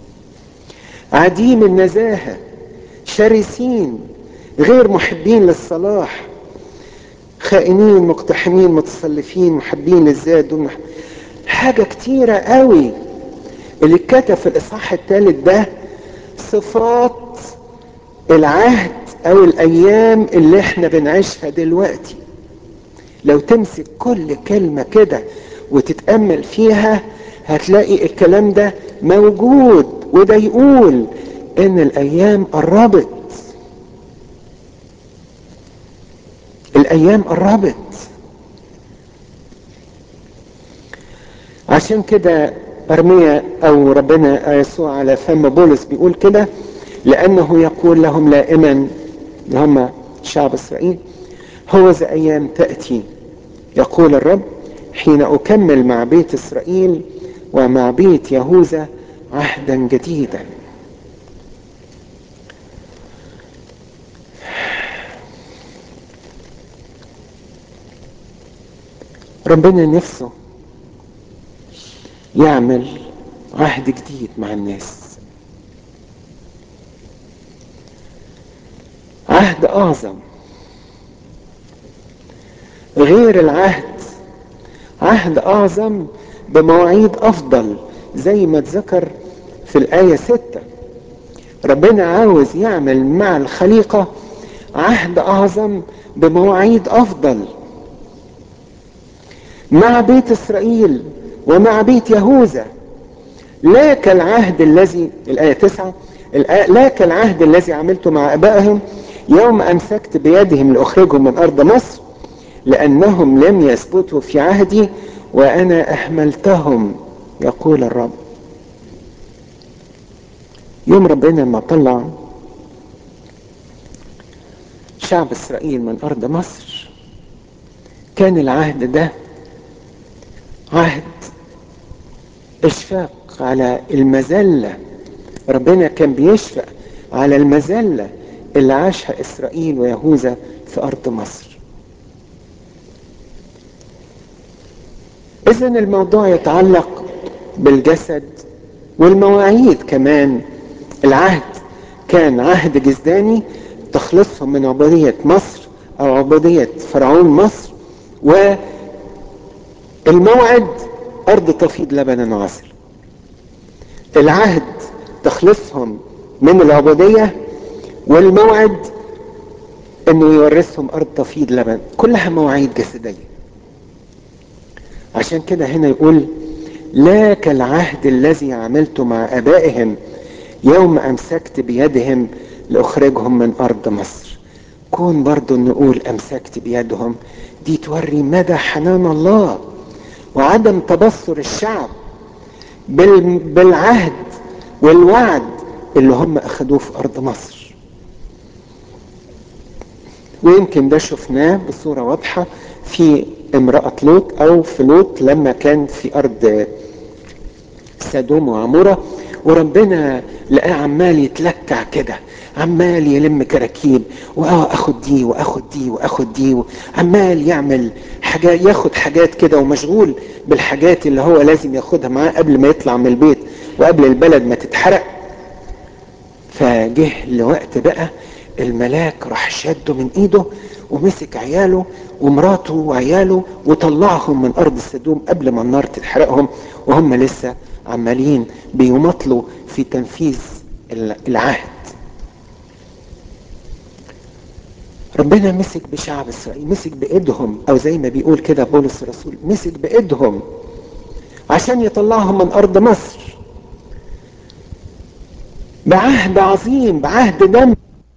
عديم النزاهة شرسين غير محبين للصلاح خائنين مقتحمين متصلفين محبين للذات دون مح... حاجة كتيرة قوي اللي اتكتب في الإصحاح الثالث ده صفات العهد أو الأيام اللي احنا بنعيشها دلوقتي لو تمسك كل كلمة كده وتتأمل فيها هتلاقي الكلام ده موجود وده يقول ان الايام قربت الايام قربت عشان كده ارميا او ربنا يسوع على فم بولس بيقول كده لانه يقول لهم لائما هم شعب اسرائيل هو ذا ايام تاتي يقول الرب حين اكمل مع بيت اسرائيل ومع بيت يهوذا عهدا جديدا ربنا نفسه يعمل عهد جديد مع الناس عهد اعظم غير العهد عهد اعظم بمواعيد افضل زي ما اتذكر في الايه ستة ربنا عاوز يعمل مع الخليقة عهد اعظم بمواعيد افضل مع بيت اسرائيل ومع بيت يهوذا لا كالعهد الذي الآية تسعة لا كالعهد الذي عملته مع أبائهم يوم أمسكت بيدهم لأخرجهم من أرض مصر لأنهم لم يثبتوا في عهدي وأنا أهملتهم يقول الرب يوم ربنا ما طلع شعب إسرائيل من أرض مصر كان العهد ده عهد اشفاق على المذلة ربنا كان بيشفق على المذلة اللي عاشها إسرائيل ويهوذا في أرض مصر إذا الموضوع يتعلق بالجسد والمواعيد كمان العهد كان عهد جزداني تخلصهم من عبودية مصر أو عبودية فرعون مصر والموعد أرض تفيض لبنا وعسل العهد تخلصهم من العبودية والموعد انه يورثهم ارض تفيض لبن كلها مواعيد جسديه عشان كده هنا يقول لا كالعهد الذي عملت مع ابائهم يوم امسكت بيدهم لاخرجهم من ارض مصر كون برضو نقول امسكت بيدهم دي توري مدى حنان الله وعدم تبصر الشعب بالعهد والوعد اللي هم اخدوه في ارض مصر ويمكن ده شفناه بصورة واضحة في امرأة لوط او في لوط لما كان في ارض سدوم وعمورة وربنا لقاه عمال يتلكع كده عمال يلم كراكيب واخد دي واخد دي واخد دي عمال يعمل حاجات ياخد حاجات كده ومشغول بالحاجات اللي هو لازم ياخدها معاه قبل ما يطلع من البيت وقبل البلد ما تتحرق فجه لوقت بقى الملاك راح شده من ايده ومسك عياله ومراته وعياله وطلعهم من ارض السدوم قبل ما النار تتحرقهم وهم لسه عمالين بيمطلوا في تنفيذ العهد ربنا مسك بشعب اسرائيل مسك بايدهم او زي ما بيقول كده بولس الرسول مسك بايدهم عشان يطلعهم من ارض مصر بعهد عظيم بعهد دم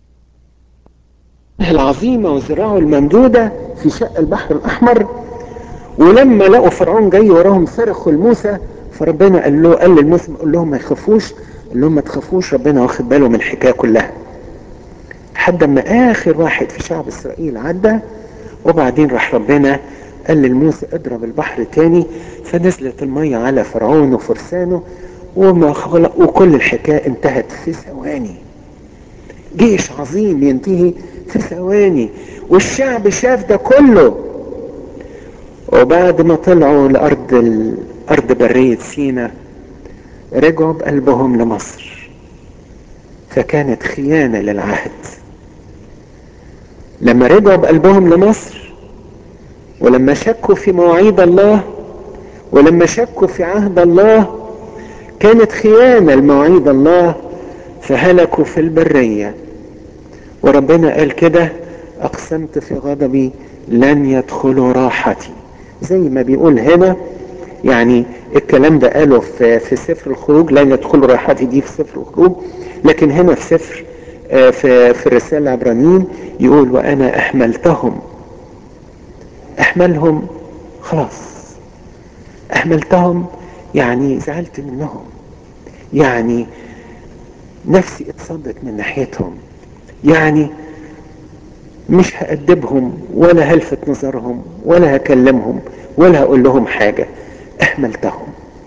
العظيمة وذراعه الممدودة في شق البحر الأحمر ولما لقوا فرعون جاي وراهم صرخوا لموسى فربنا قال له قال للموسى قال لهم ما يخافوش قال لهم ما تخافوش ربنا واخد باله من الحكايه كلها لحد ما اخر واحد في شعب اسرائيل عدى وبعدين راح ربنا قال للموسى اضرب البحر تاني فنزلت الميه على فرعون وفرسانه وما خلق وكل الحكايه انتهت في ثواني جيش عظيم ينتهي في ثواني والشعب شاف ده كله وبعد ما طلعوا لأرض ال... أرض برية سينا رجعوا بقلبهم لمصر فكانت خيانة للعهد لما رجعوا بقلبهم لمصر ولما شكوا في مواعيد الله ولما شكوا في عهد الله كانت خيانة لمواعيد الله فهلكوا في البرية وربنا قال كده أقسمت في غضبي لن يدخلوا راحتي زي ما بيقول هنا يعني الكلام ده قاله في, في سفر الخروج لن يدخلوا راحتي دي في سفر الخروج لكن هنا في سفر في, في الرسالة العبرانيين يقول وأنا أحملتهم أحملهم خلاص أحملتهم يعني زعلت منهم يعني نفسي اتصدت من ناحيتهم يعني مش هأدبهم ولا هلفت نظرهم ولا هكلمهم ولا هقول لهم حاجة احملتهم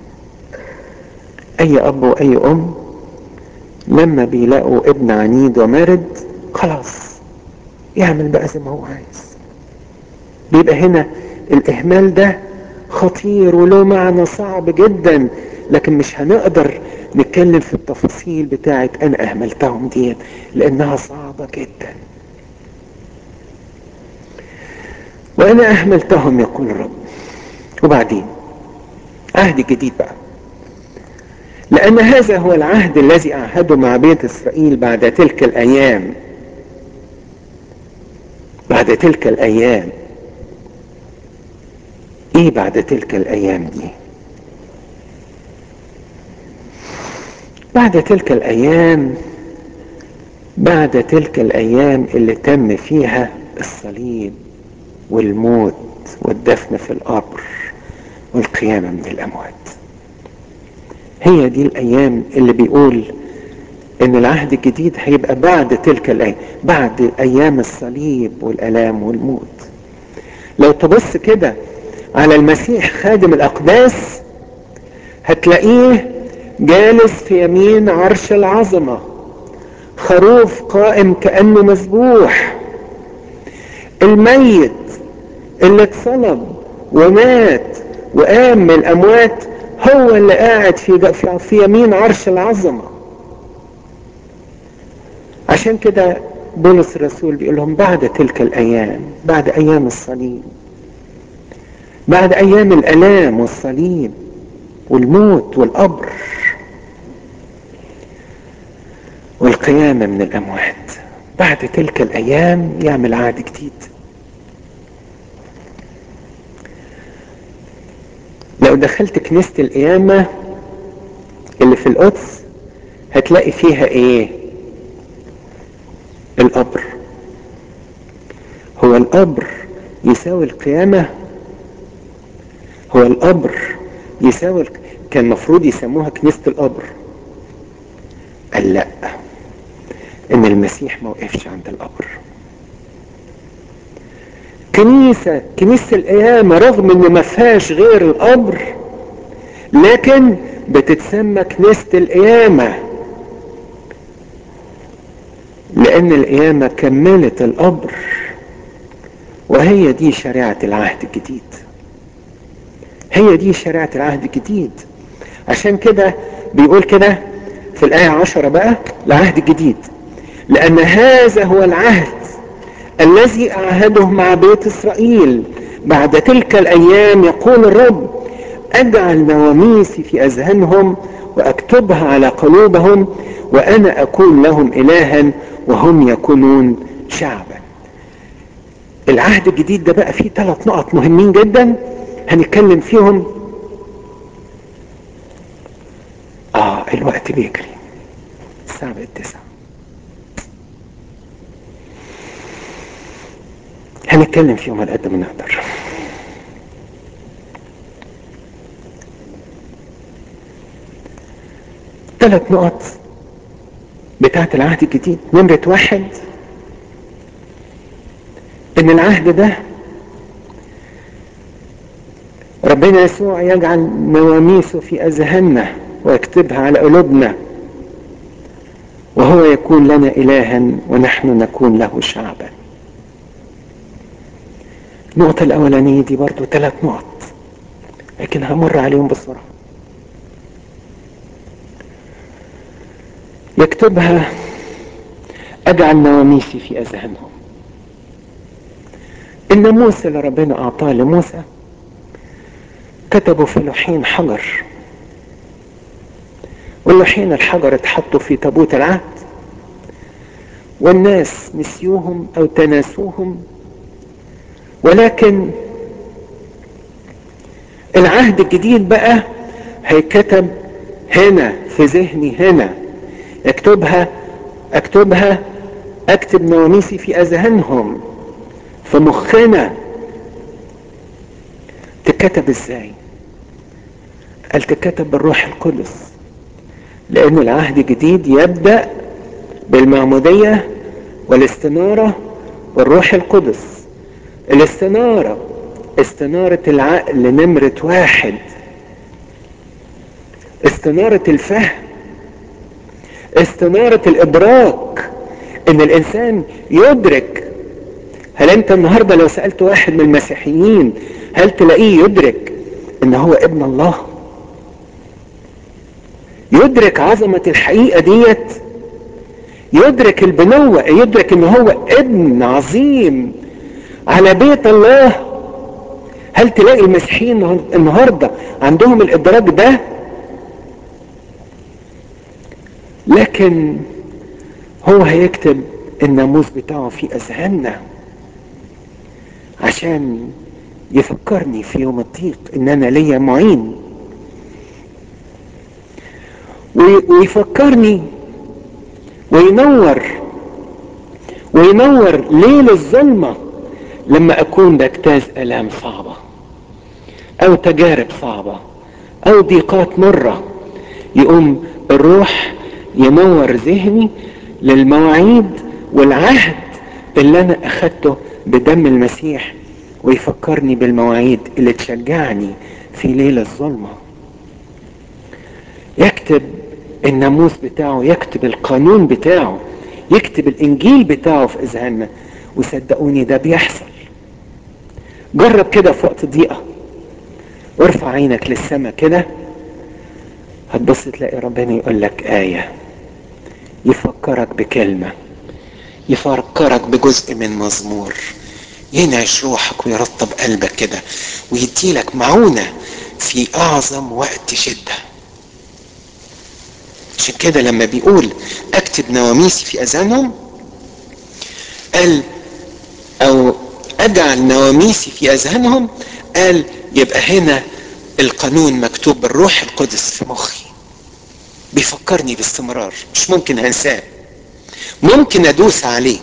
اي اب واي ام لما بيلاقوا ابن عنيد ومارد خلاص يعمل بقى زي ما هو عايز بيبقى هنا الاهمال ده خطير وله معنى صعب جدا لكن مش هنقدر نتكلم في التفاصيل بتاعت انا اهملتهم ديت لانها صعبة جدا وانا اهملتهم يقول الرب وبعدين عهد جديد بقى لان هذا هو العهد الذي اعهده مع بيت اسرائيل بعد تلك الايام بعد تلك الايام ايه بعد تلك الايام دي بعد تلك الايام بعد تلك الايام اللي تم فيها الصليب والموت والدفن في القبر والقيامة من الأموات هي دي الأيام اللي بيقول إن العهد الجديد هيبقى بعد تلك الأيام بعد أيام الصليب والألام والموت لو تبص كده على المسيح خادم الأقداس هتلاقيه جالس في يمين عرش العظمة خروف قائم كأنه مذبوح الميت اللي اتصلب ومات وقام من الاموات هو اللي قاعد في في, في يمين عرش العظمه عشان كده بولس الرسول بيقول لهم بعد تلك الايام بعد ايام الصليب بعد ايام الالام والصليب والموت والقبر والقيامه من الاموات بعد تلك الايام يعمل عهد جديد لو دخلت كنيسة القيامة اللي في القدس هتلاقي فيها ايه القبر هو القبر يساوي القيامة هو القبر يساوي كان المفروض يسموها كنيسة القبر قال لا ان المسيح ما وقفش عند القبر كنيسة كنيسة القيامة رغم ان ما فيهاش غير القبر لكن بتتسمى كنيسة القيامة لان القيامة كملت القبر وهي دي شريعة العهد الجديد هي دي شريعة العهد الجديد عشان كده بيقول كده في الآية عشرة بقى العهد الجديد لأن هذا هو العهد الذي أعهده مع بيت إسرائيل بعد تلك الأيام يقول الرب أجعل نواميسي في أذهانهم وأكتبها على قلوبهم وأنا أكون لهم إلها وهم يكونون شعبا العهد الجديد ده بقى فيه ثلاث نقط مهمين جدا هنتكلم فيهم اه الوقت بيجري الساعة بقت تسعة هنتكلم فيهم على قد ما نقدر ثلاث نقط بتاعت العهد الجديد نمرة واحد ان العهد ده ربنا يسوع يجعل نواميسه في اذهاننا ويكتبها على قلوبنا وهو يكون لنا الها ونحن نكون له شعبا النقطة الأولانية دي برضو ثلاث نقط لكن همر عليهم بسرعة يكتبها أجعل نواميسي في أذهانهم الناموس اللي ربنا أعطاه لموسى كتبوا في لوحين حجر واللوحين الحجر اتحطوا في تابوت العهد والناس نسيوهم او تناسوهم ولكن العهد الجديد بقى هيكتب هنا في ذهني هنا اكتبها اكتبها اكتب نواميسي في اذهانهم في مخنا تكتب ازاي قال تكتب بالروح القدس لان العهد الجديد يبدأ بالمعمودية والاستنارة والروح القدس الاستنارة استنارة العقل نمرة واحد استنارة الفهم استنارة الادراك ان الانسان يدرك هل انت النهاردة لو سألت واحد من المسيحيين هل تلاقيه يدرك ان هو ابن الله يدرك عظمة الحقيقة ديت يدرك البنوة يدرك ان هو ابن عظيم على بيت الله هل تلاقي المسيحيين النهاردة عندهم الادراك ده لكن هو هيكتب الناموس بتاعه في اذهاننا عشان يفكرني في يوم الضيق ان انا ليا معين ويفكرني وينور وينور ليل الظلمة لما اكون بجتاز الام صعبة او تجارب صعبة او ضيقات مرة يقوم الروح ينور ذهني للمواعيد والعهد اللي انا اخدته بدم المسيح ويفكرني بالمواعيد اللي تشجعني في ليل الظلمة يكتب الناموس بتاعه يكتب القانون بتاعه يكتب الانجيل بتاعه في اذهاننا وصدقوني ده بيحصل جرب كده في وقت ضيقة وارفع عينك للسماء كده هتبص تلاقي ربنا يقول لك آية يفكرك بكلمة يفكرك بجزء من مزمور ينعش روحك ويرطب قلبك كده ويديلك معونة في أعظم وقت شدة عشان كده لما بيقول اكتب نواميسي في اذانهم قال او اجعل نواميسي في اذهانهم قال يبقى هنا القانون مكتوب بالروح القدس في مخي بيفكرني باستمرار مش ممكن انساه ممكن ادوس عليه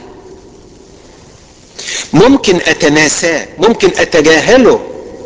ممكن اتناساه ممكن اتجاهله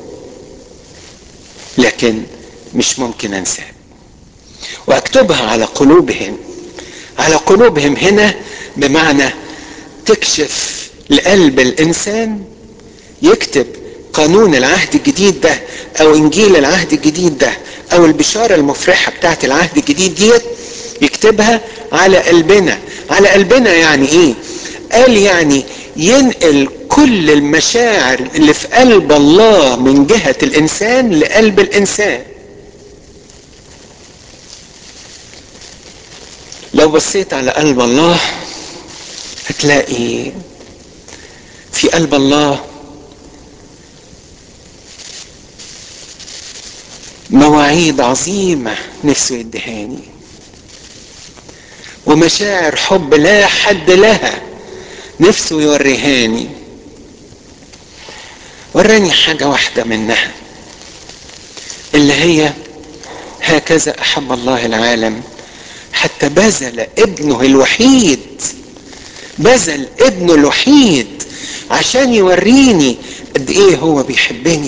لكن مش ممكن انساه واكتبها على قلوبهم على قلوبهم هنا بمعنى تكشف لقلب الانسان يكتب قانون العهد الجديد ده او انجيل العهد الجديد ده او البشارة المفرحة بتاعت العهد الجديد ديت يكتبها على قلبنا على قلبنا يعني ايه قال يعني ينقل كل المشاعر اللي في قلب الله من جهة الانسان لقلب الانسان لو بصيت على قلب الله هتلاقي في قلب الله مواعيد عظيمة نفسه يدهاني ومشاعر حب لا حد لها نفسه يوريهاني وراني حاجة واحدة منها اللي هي هكذا أحب الله العالم حتى بذل ابنه الوحيد بذل ابنه الوحيد عشان يوريني قد ايه هو بيحبني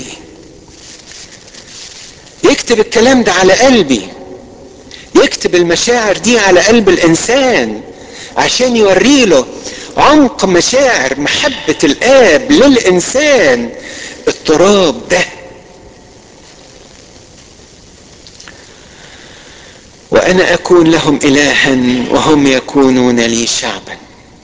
يكتب الكلام ده على قلبي يكتب المشاعر دي على قلب الانسان عشان يوري له عمق مشاعر محبة الاب للانسان التراب ده وانا اكون لهم الها وهم يكونون لي شعبا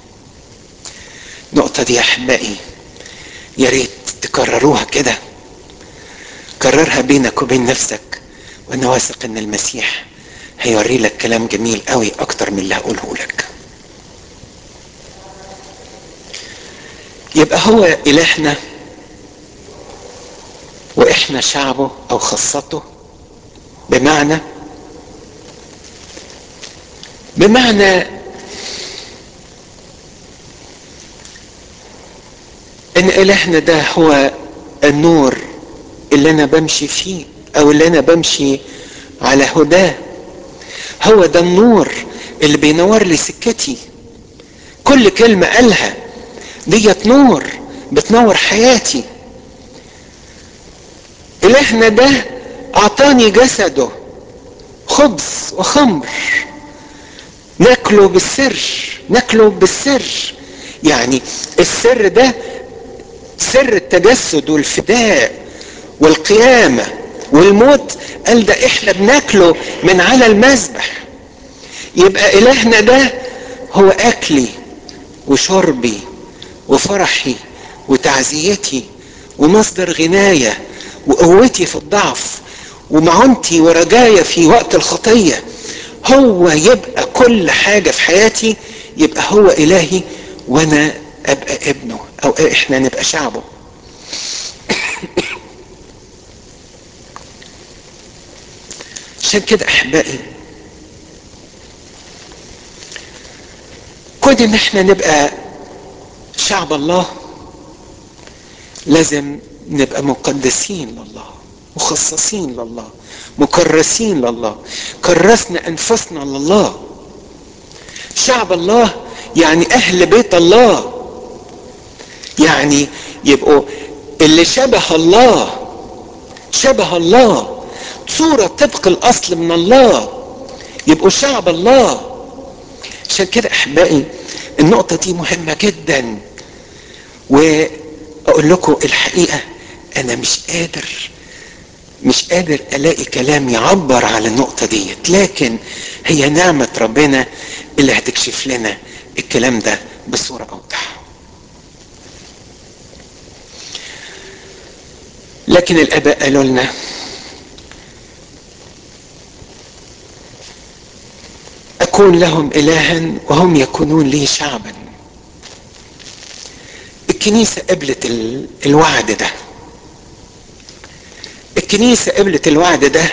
النقطة دي يا احبائي يا ريت تكرروها كده كررها بينك وبين نفسك وانا واثق ان المسيح هيوري لك كلام جميل قوي اكتر من اللي هقوله لك يبقى هو الهنا واحنا شعبه او خاصته بمعنى بمعنى ان الهنا ده هو النور اللي انا بمشي فيه او اللي انا بمشي على هداه هو ده النور اللي بينور لي سكتي كل كلمة قالها ديت نور بتنور حياتي الهنا ده اعطاني جسده خبز وخمر ناكله بالسر ناكله بالسر يعني السر ده سر التجسد والفداء والقيامة والموت قال ده احنا بناكله من على المذبح يبقى الهنا ده هو اكلي وشربي وفرحي وتعزيتي ومصدر غناية وقوتي في الضعف ومعونتي ورجايا في وقت الخطية هو يبقى كل حاجة في حياتي يبقى هو إلهي وأنا أبقى ابنه أو إحنا نبقى شعبه عشان كده أحبائي كون إن إحنا نبقى شعب الله لازم نبقى مقدسين لله مخصصين لله مكرسين لله كرسنا انفسنا لله شعب الله يعني اهل بيت الله يعني يبقوا اللي شبه الله شبه الله صورة طبق الاصل من الله يبقوا شعب الله عشان كده احبائي النقطة دي مهمة جدا واقول لكم الحقيقة انا مش قادر مش قادر الاقي كلام يعبر على النقطة ديت لكن هي نعمة ربنا اللي هتكشف لنا الكلام ده بصورة اوضح لكن الاباء قالوا لنا اكون لهم الها وهم يكونون لي شعبا الكنيسة قبلت الوعد ده الكنيسة قبلت الوعد ده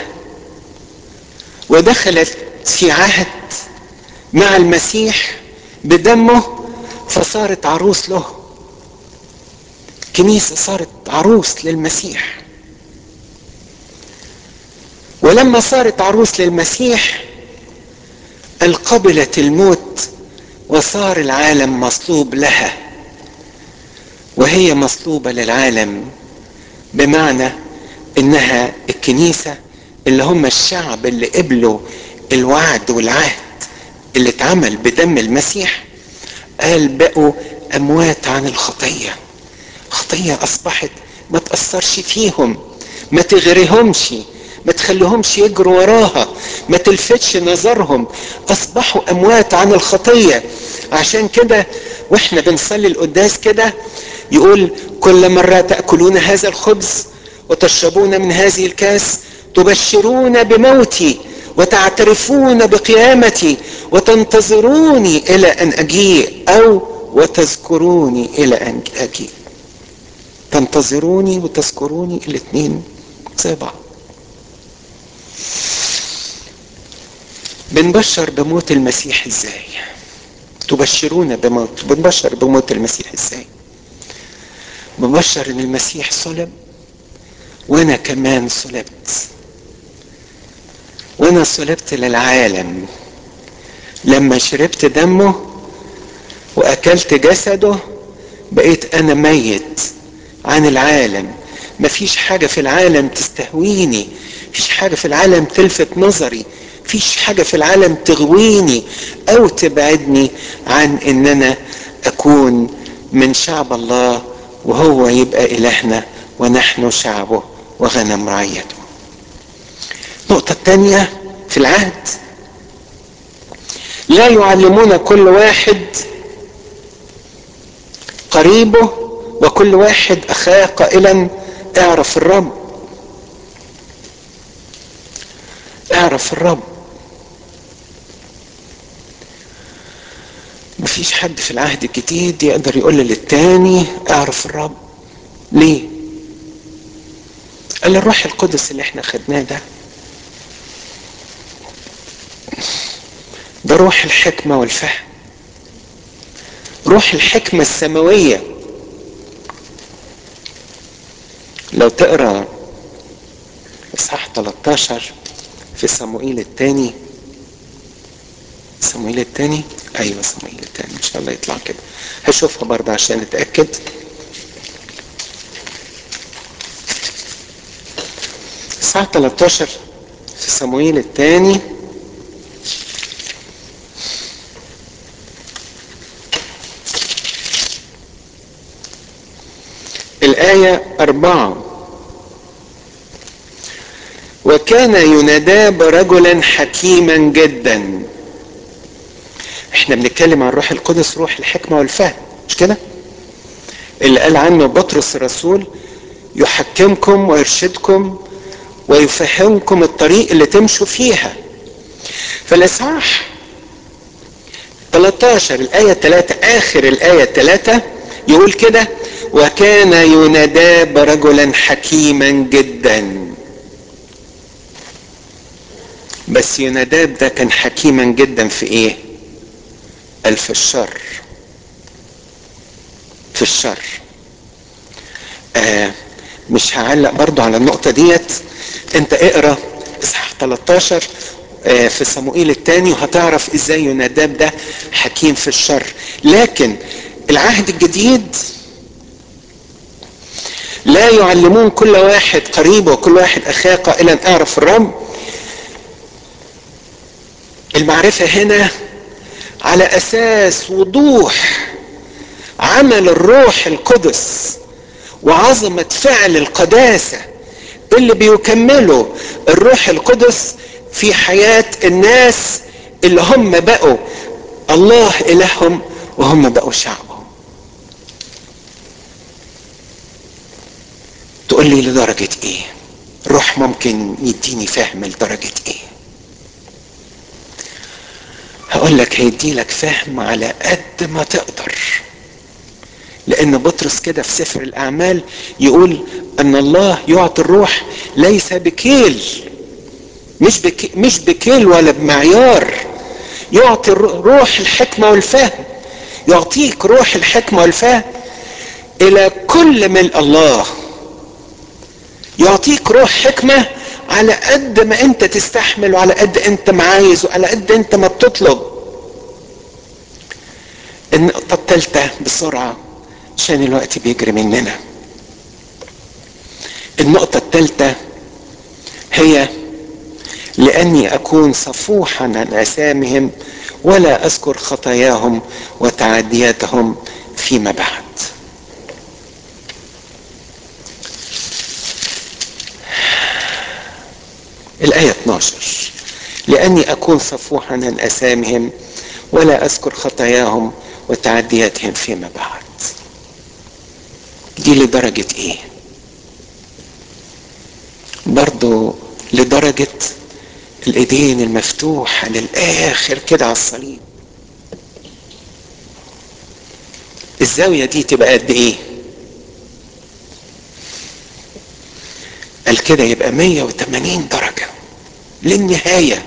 ودخلت في عهد مع المسيح بدمه فصارت عروس له كنيسة صارت عروس للمسيح ولما صارت عروس للمسيح القبلت الموت وصار العالم مصلوب لها وهي مصلوبة للعالم بمعنى انها الكنيسة اللي هم الشعب اللي قبلوا الوعد والعهد اللي اتعمل بدم المسيح قال بقوا اموات عن الخطية خطية اصبحت ما تأثرش فيهم ما تغريهمش ما تخليهمش يجروا وراها ما تلفتش نظرهم اصبحوا اموات عن الخطيه عشان كده واحنا بنصلي القداس كده يقول كل مره تاكلون هذا الخبز وتشربون من هذه الكاس تبشرون بموتي وتعترفون بقيامتي وتنتظروني الى ان اجيء او وتذكروني الى ان اجيء تنتظروني وتذكروني الاثنين زي بعض بنبشر بموت المسيح ازاي تبشرون بموت بنبشر بموت المسيح ازاي ببشر ان المسيح صلب وانا كمان صلبت وانا صلبت للعالم لما شربت دمه واكلت جسده بقيت انا ميت عن العالم مفيش حاجه في العالم تستهويني مفيش حاجه في العالم تلفت نظري مفيش حاجه في العالم تغويني او تبعدني عن ان انا اكون من شعب الله وهو يبقى الهنا ونحن شعبه وغنم رعيته النقطه الثانيه في العهد لا يعلمون كل واحد قريبه وكل واحد اخاه قائلا اعرف الرب اعرف الرب مفيش حد في العهد الجديد يقدر يقول للتاني اعرف الرب ليه قال الروح القدس اللي احنا خدناه ده ده روح الحكمة والفهم روح الحكمة السماوية لو تقرا اصحاح 13 في صموئيل الثاني صموئيل الثاني ايوه صموئيل الثاني ان شاء الله يطلع كده هشوفها برضه عشان اتاكد اصحاح 13 في صموئيل الثاني الآية أربعة وكان يناداب رجلا حكيما جدا احنا بنتكلم عن الروح القدس روح الحكمة والفهم مش كده اللي قال عنه بطرس الرسول يحكمكم ويرشدكم ويفهمكم الطريق اللي تمشوا فيها فالإصحاح 13 الآية 3 آخر الآية 3 يقول كده وكان يناداب رجلا حكيما جدا بس يناداب ده كان حكيما جدا في ايه قال في الشر في الشر آه مش هعلق برضو على النقطة ديت انت اقرا اصحاح 13 آه في صموئيل الثاني وهتعرف ازاي يناداب ده حكيم في الشر لكن العهد الجديد لا يعلمون كل واحد قريبه وكل واحد اخاه قائلا اعرف الرب المعرفة هنا على اساس وضوح عمل الروح القدس وعظمة فعل القداسة اللي بيكمله الروح القدس في حياة الناس اللي هم بقوا الله إلههم وهم بقوا شعبه تقول لي لدرجة ايه الروح ممكن يديني فهم لدرجة ايه هقول لك هيدي لك فهم على قد ما تقدر لان بطرس كده في سفر الاعمال يقول ان الله يعطي الروح ليس بكيل مش بك مش بكيل ولا بمعيار يعطي روح الحكمه والفهم يعطيك روح الحكمة والفهم الى كل ملء الله يعطيك روح حكمة على قد ما انت تستحمل وعلى قد انت ما عايز وعلى قد انت ما بتطلب النقطة الثالثة بسرعة عشان الوقت بيجري مننا النقطة الثالثة هي لأني أكون صفوحا عن آثامهم ولا أذكر خطاياهم وتعدياتهم فيما بعد الآية 12 لأني أكون صفوحا عن أثامهم ولا أذكر خطاياهم وتعدياتهم فيما بعد دي لدرجة إيه برضو لدرجة الإيدين المفتوحة للآخر كده على الصليب الزاوية دي تبقى قد إيه قال كده يبقى 180 درجة للنهاية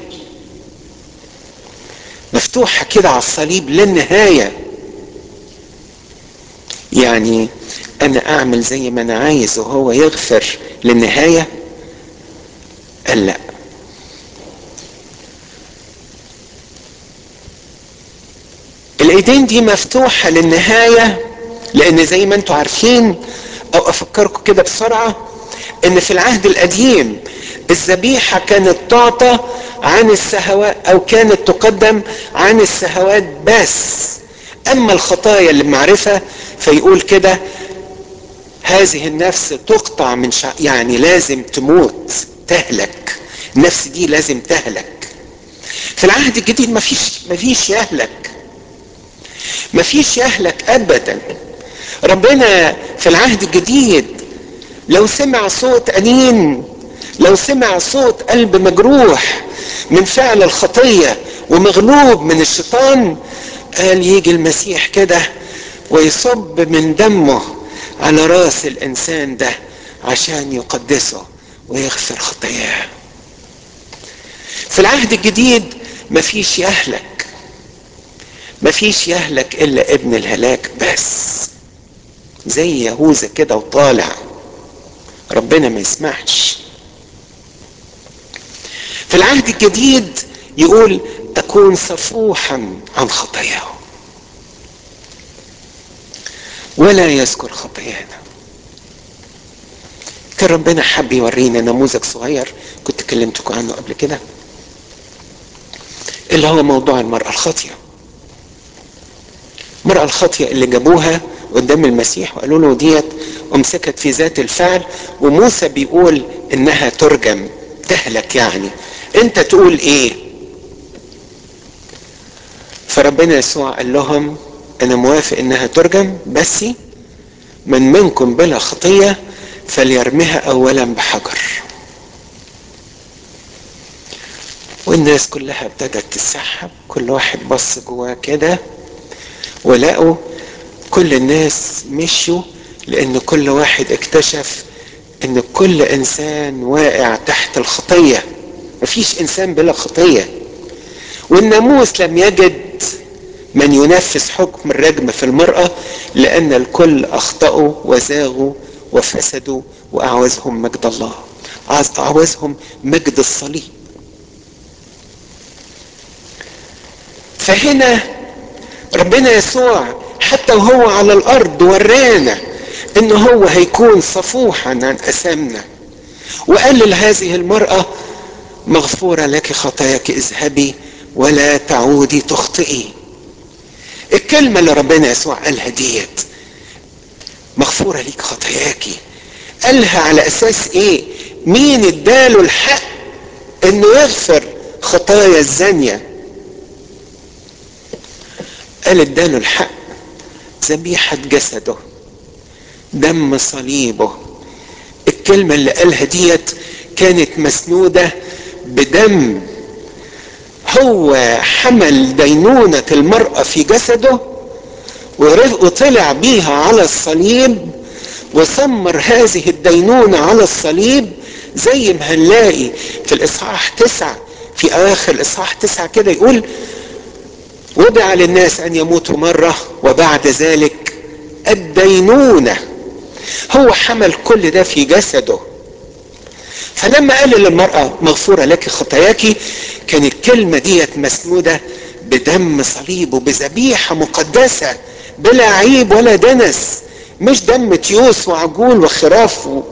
مفتوحة كده على الصليب للنهاية يعني أنا أعمل زي ما أنا عايز وهو يغفر للنهاية قال لا الايدين دي مفتوحة للنهاية لان زي ما انتم عارفين او افكركم كده بسرعة ان في العهد القديم الذبيحة كانت تعطى عن السهوات او كانت تقدم عن السهوات بس اما الخطايا اللي معرفة فيقول كده هذه النفس تقطع من شع... يعني لازم تموت تهلك النفس دي لازم تهلك في العهد الجديد مفيش مفيش يهلك مفيش يهلك ابدا ربنا في العهد الجديد لو سمع صوت انين لو سمع صوت قلب مجروح من فعل الخطيه ومغلوب من الشيطان قال يجي المسيح كده ويصب من دمه على راس الانسان ده عشان يقدسه ويغفر خطاياه في العهد الجديد مفيش يهلك مفيش يهلك الا ابن الهلاك بس زي يهوذا كده وطالع ربنا ما يسمحش في العهد الجديد يقول تكون صفوحا عن خطاياهم ولا يذكر خطايانا كان ربنا حب يورينا نموذج صغير كنت كلمتكم عنه قبل كده اللي هو موضوع المرأة الخاطية المرأة الخاطية اللي جابوها قدام المسيح وقالوا له ديت امسكت في ذات الفعل وموسى بيقول انها ترجم تهلك يعني انت تقول ايه فربنا يسوع قال لهم انا موافق انها ترجم بس من منكم بلا خطيه فليرمها اولا بحجر والناس كلها ابتدت تسحب كل واحد بص جواه كده ولقوا كل الناس مشوا لان كل واحد اكتشف ان كل انسان واقع تحت الخطيه مفيش انسان بلا خطيه والناموس لم يجد من ينفذ حكم الرجم في المراه لان الكل اخطاوا وزاغوا وفسدوا واعوزهم مجد الله اعوزهم مجد الصليب فهنا ربنا يسوع حتى وهو على الارض ورانا ان هو هيكون صفوحا عن اثامنا وقال لهذه المراه مغفوره لك خطاياك اذهبي ولا تعودي تخطئي الكلمه اللي ربنا يسوع قالها ديت مغفوره ليك خطاياكي قالها على اساس ايه مين اداله الحق انه يغفر خطايا الزانيه قال اداله الحق ذبيحة جسده دم صليبه الكلمة اللي قالها ديت كانت مسنودة بدم هو حمل دينونة المرأة في جسده وطلع بيها على الصليب وثمر هذه الدينونة على الصليب زي ما هنلاقي في الإصحاح تسعة في آخر الإصحاح تسعة كده يقول وضع للناس ان يموتوا مره وبعد ذلك الدينونه هو حمل كل ده في جسده فلما قال للمرأة مغفورة لك خطاياك كان الكلمة ديت مسنودة بدم صليب وبذبيحة مقدسة بلا عيب ولا دنس مش دم تيوس وعجول وخراف و...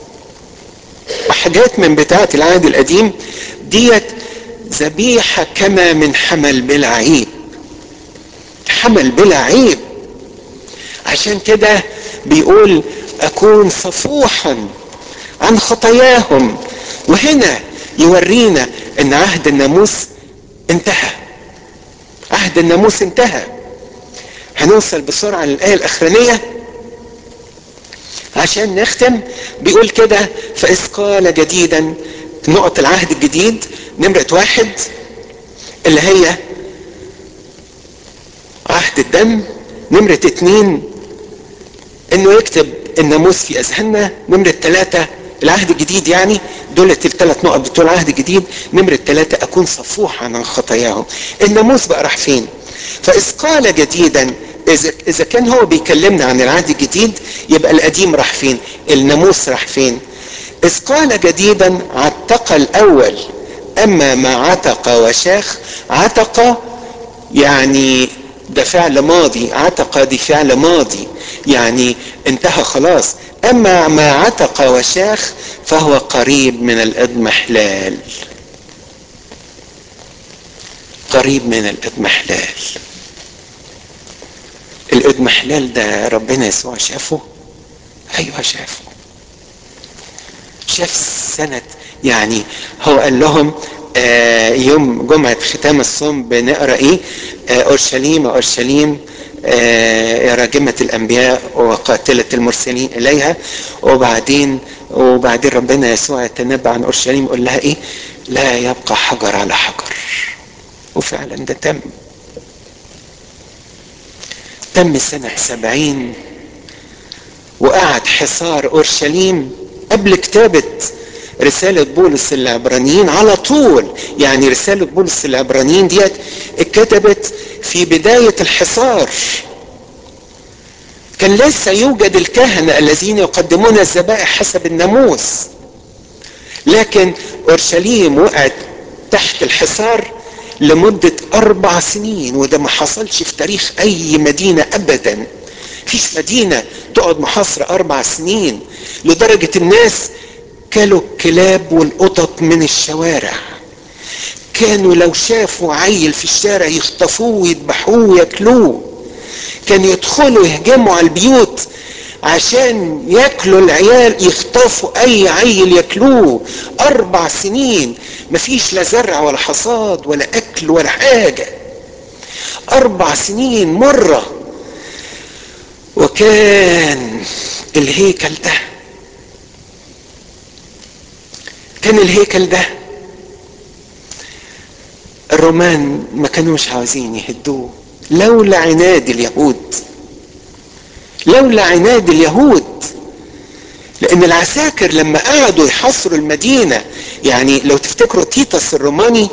وحاجات من بتاعة العهد القديم ديت ذبيحة كما من حمل بلا عيب حمل بلا عيب عشان كده بيقول اكون صفوحا عن خطاياهم وهنا يورينا ان عهد الناموس انتهى عهد الناموس انتهى هنوصل بسرعة للآية الأخرانية عشان نختم بيقول كده فإذ قال جديدا نقط العهد الجديد نمرة واحد اللي هي عهد الدم نمرة اتنين انه يكتب الناموس في اذهاننا نمرة ثلاثة العهد الجديد يعني دول الثلاث نقط بتوع العهد الجديد نمرة ثلاثة اكون صفوحا عن خطاياهم الناموس بقى راح فين فاذ قال جديدا اذا اذا كان هو بيكلمنا عن العهد الجديد يبقى القديم راح فين الناموس راح فين اذ قال جديدا عتق الاول اما ما عتق وشاخ عتق يعني ده فعل ماضي عتق دي فعل ماضي يعني انتهى خلاص اما ما عتق وشاخ فهو قريب من الاضمحلال قريب من الاضمحلال الاضمحلال ده ربنا يسوع شافه ايوه شافه شاف سنة يعني هو قال لهم آه يوم جمعة ختام الصوم بنقرا ايه آه اورشليم اورشليم آه راجمة الانبياء وقاتلة المرسلين اليها وبعدين وبعدين ربنا يسوع يتنبأ عن اورشليم يقول لها ايه لا يبقى حجر على حجر وفعلا ده تم تم سنة سبعين وقعد حصار اورشليم قبل كتابة رسالة بولس العبرانيين على طول يعني رسالة بولس العبرانيين ديت اتكتبت في بداية الحصار كان لسه يوجد الكهنة الذين يقدمون الذبائح حسب الناموس لكن اورشليم وقعت تحت الحصار لمدة أربع سنين وده ما حصلش في تاريخ أي مدينة أبدا فيش مدينة تقعد محاصرة أربع سنين لدرجة الناس كلوا الكلاب والقطط من الشوارع كانوا لو شافوا عيل في الشارع يخطفوه ويذبحوه وياكلوه كانوا يدخلوا يهجموا على البيوت عشان ياكلوا العيال يخطفوا اي عيل ياكلوه اربع سنين مفيش لا زرع ولا حصاد ولا اكل ولا حاجه اربع سنين مره وكان الهيكل ده كان الهيكل ده الرومان ما كانوش عاوزين يهدوه لولا عناد اليهود لولا عناد اليهود لان العساكر لما قعدوا يحاصروا المدينه يعني لو تفتكروا تيتس الروماني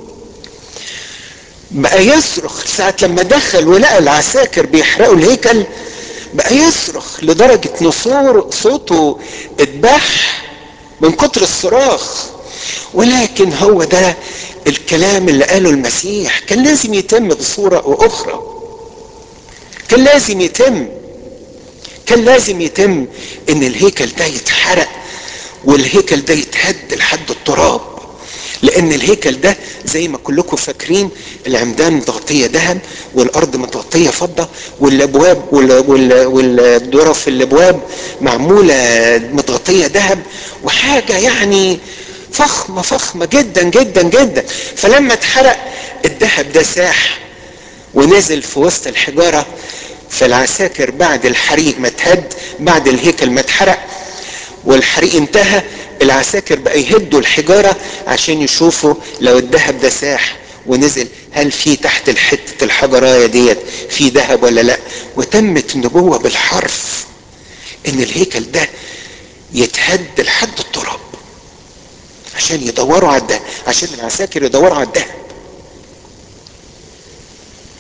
بقى يصرخ ساعة لما دخل ولقى العساكر بيحرقوا الهيكل بقى يصرخ لدرجة نصور صوته اتبح من كتر الصراخ ولكن هو ده الكلام اللي قاله المسيح كان لازم يتم بصورة واخرى كان لازم يتم كان لازم يتم ان الهيكل ده يتحرق والهيكل ده يتهد لحد التراب لان الهيكل ده زي ما كلكم فاكرين العمدان متغطيه ذهب والارض متغطيه فضه والابواب والظرف الابواب معموله متغطيه ذهب وحاجه يعني فخمه فخمه جدا جدا جدا فلما اتحرق الذهب ده ساح ونزل في وسط الحجاره فالعساكر بعد الحريق ما اتهد بعد الهيكل ما اتحرق والحريق انتهى العساكر بقى يهدوا الحجارة عشان يشوفوا لو الذهب ده ساح ونزل هل في تحت الحتة الحجراية ديت في ذهب ولا لا وتمت النبوة بالحرف ان الهيكل ده يتهد لحد التراب عشان يدوروا على الذهب عشان العساكر يدوروا على الذهب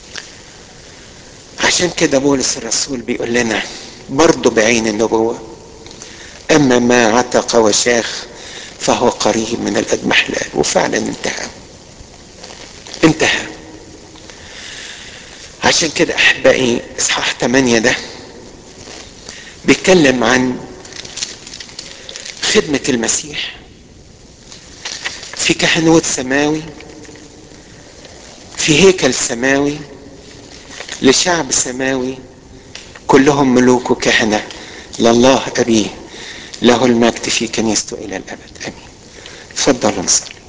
عشان كده بولس الرسول بيقول لنا برضه بعين النبوة أما ما عتق وشاخ فهو قريب من الأدمحلال وفعلا انتهى انتهى عشان كده أحبائي إصحاح 8 ده بيتكلم عن خدمة المسيح في كهنوت سماوي في هيكل سماوي لشعب سماوي كلهم ملوك وكهنة لله أبيه له المجد في كنيسته إلى الأبد آمين تفضلوا نصلي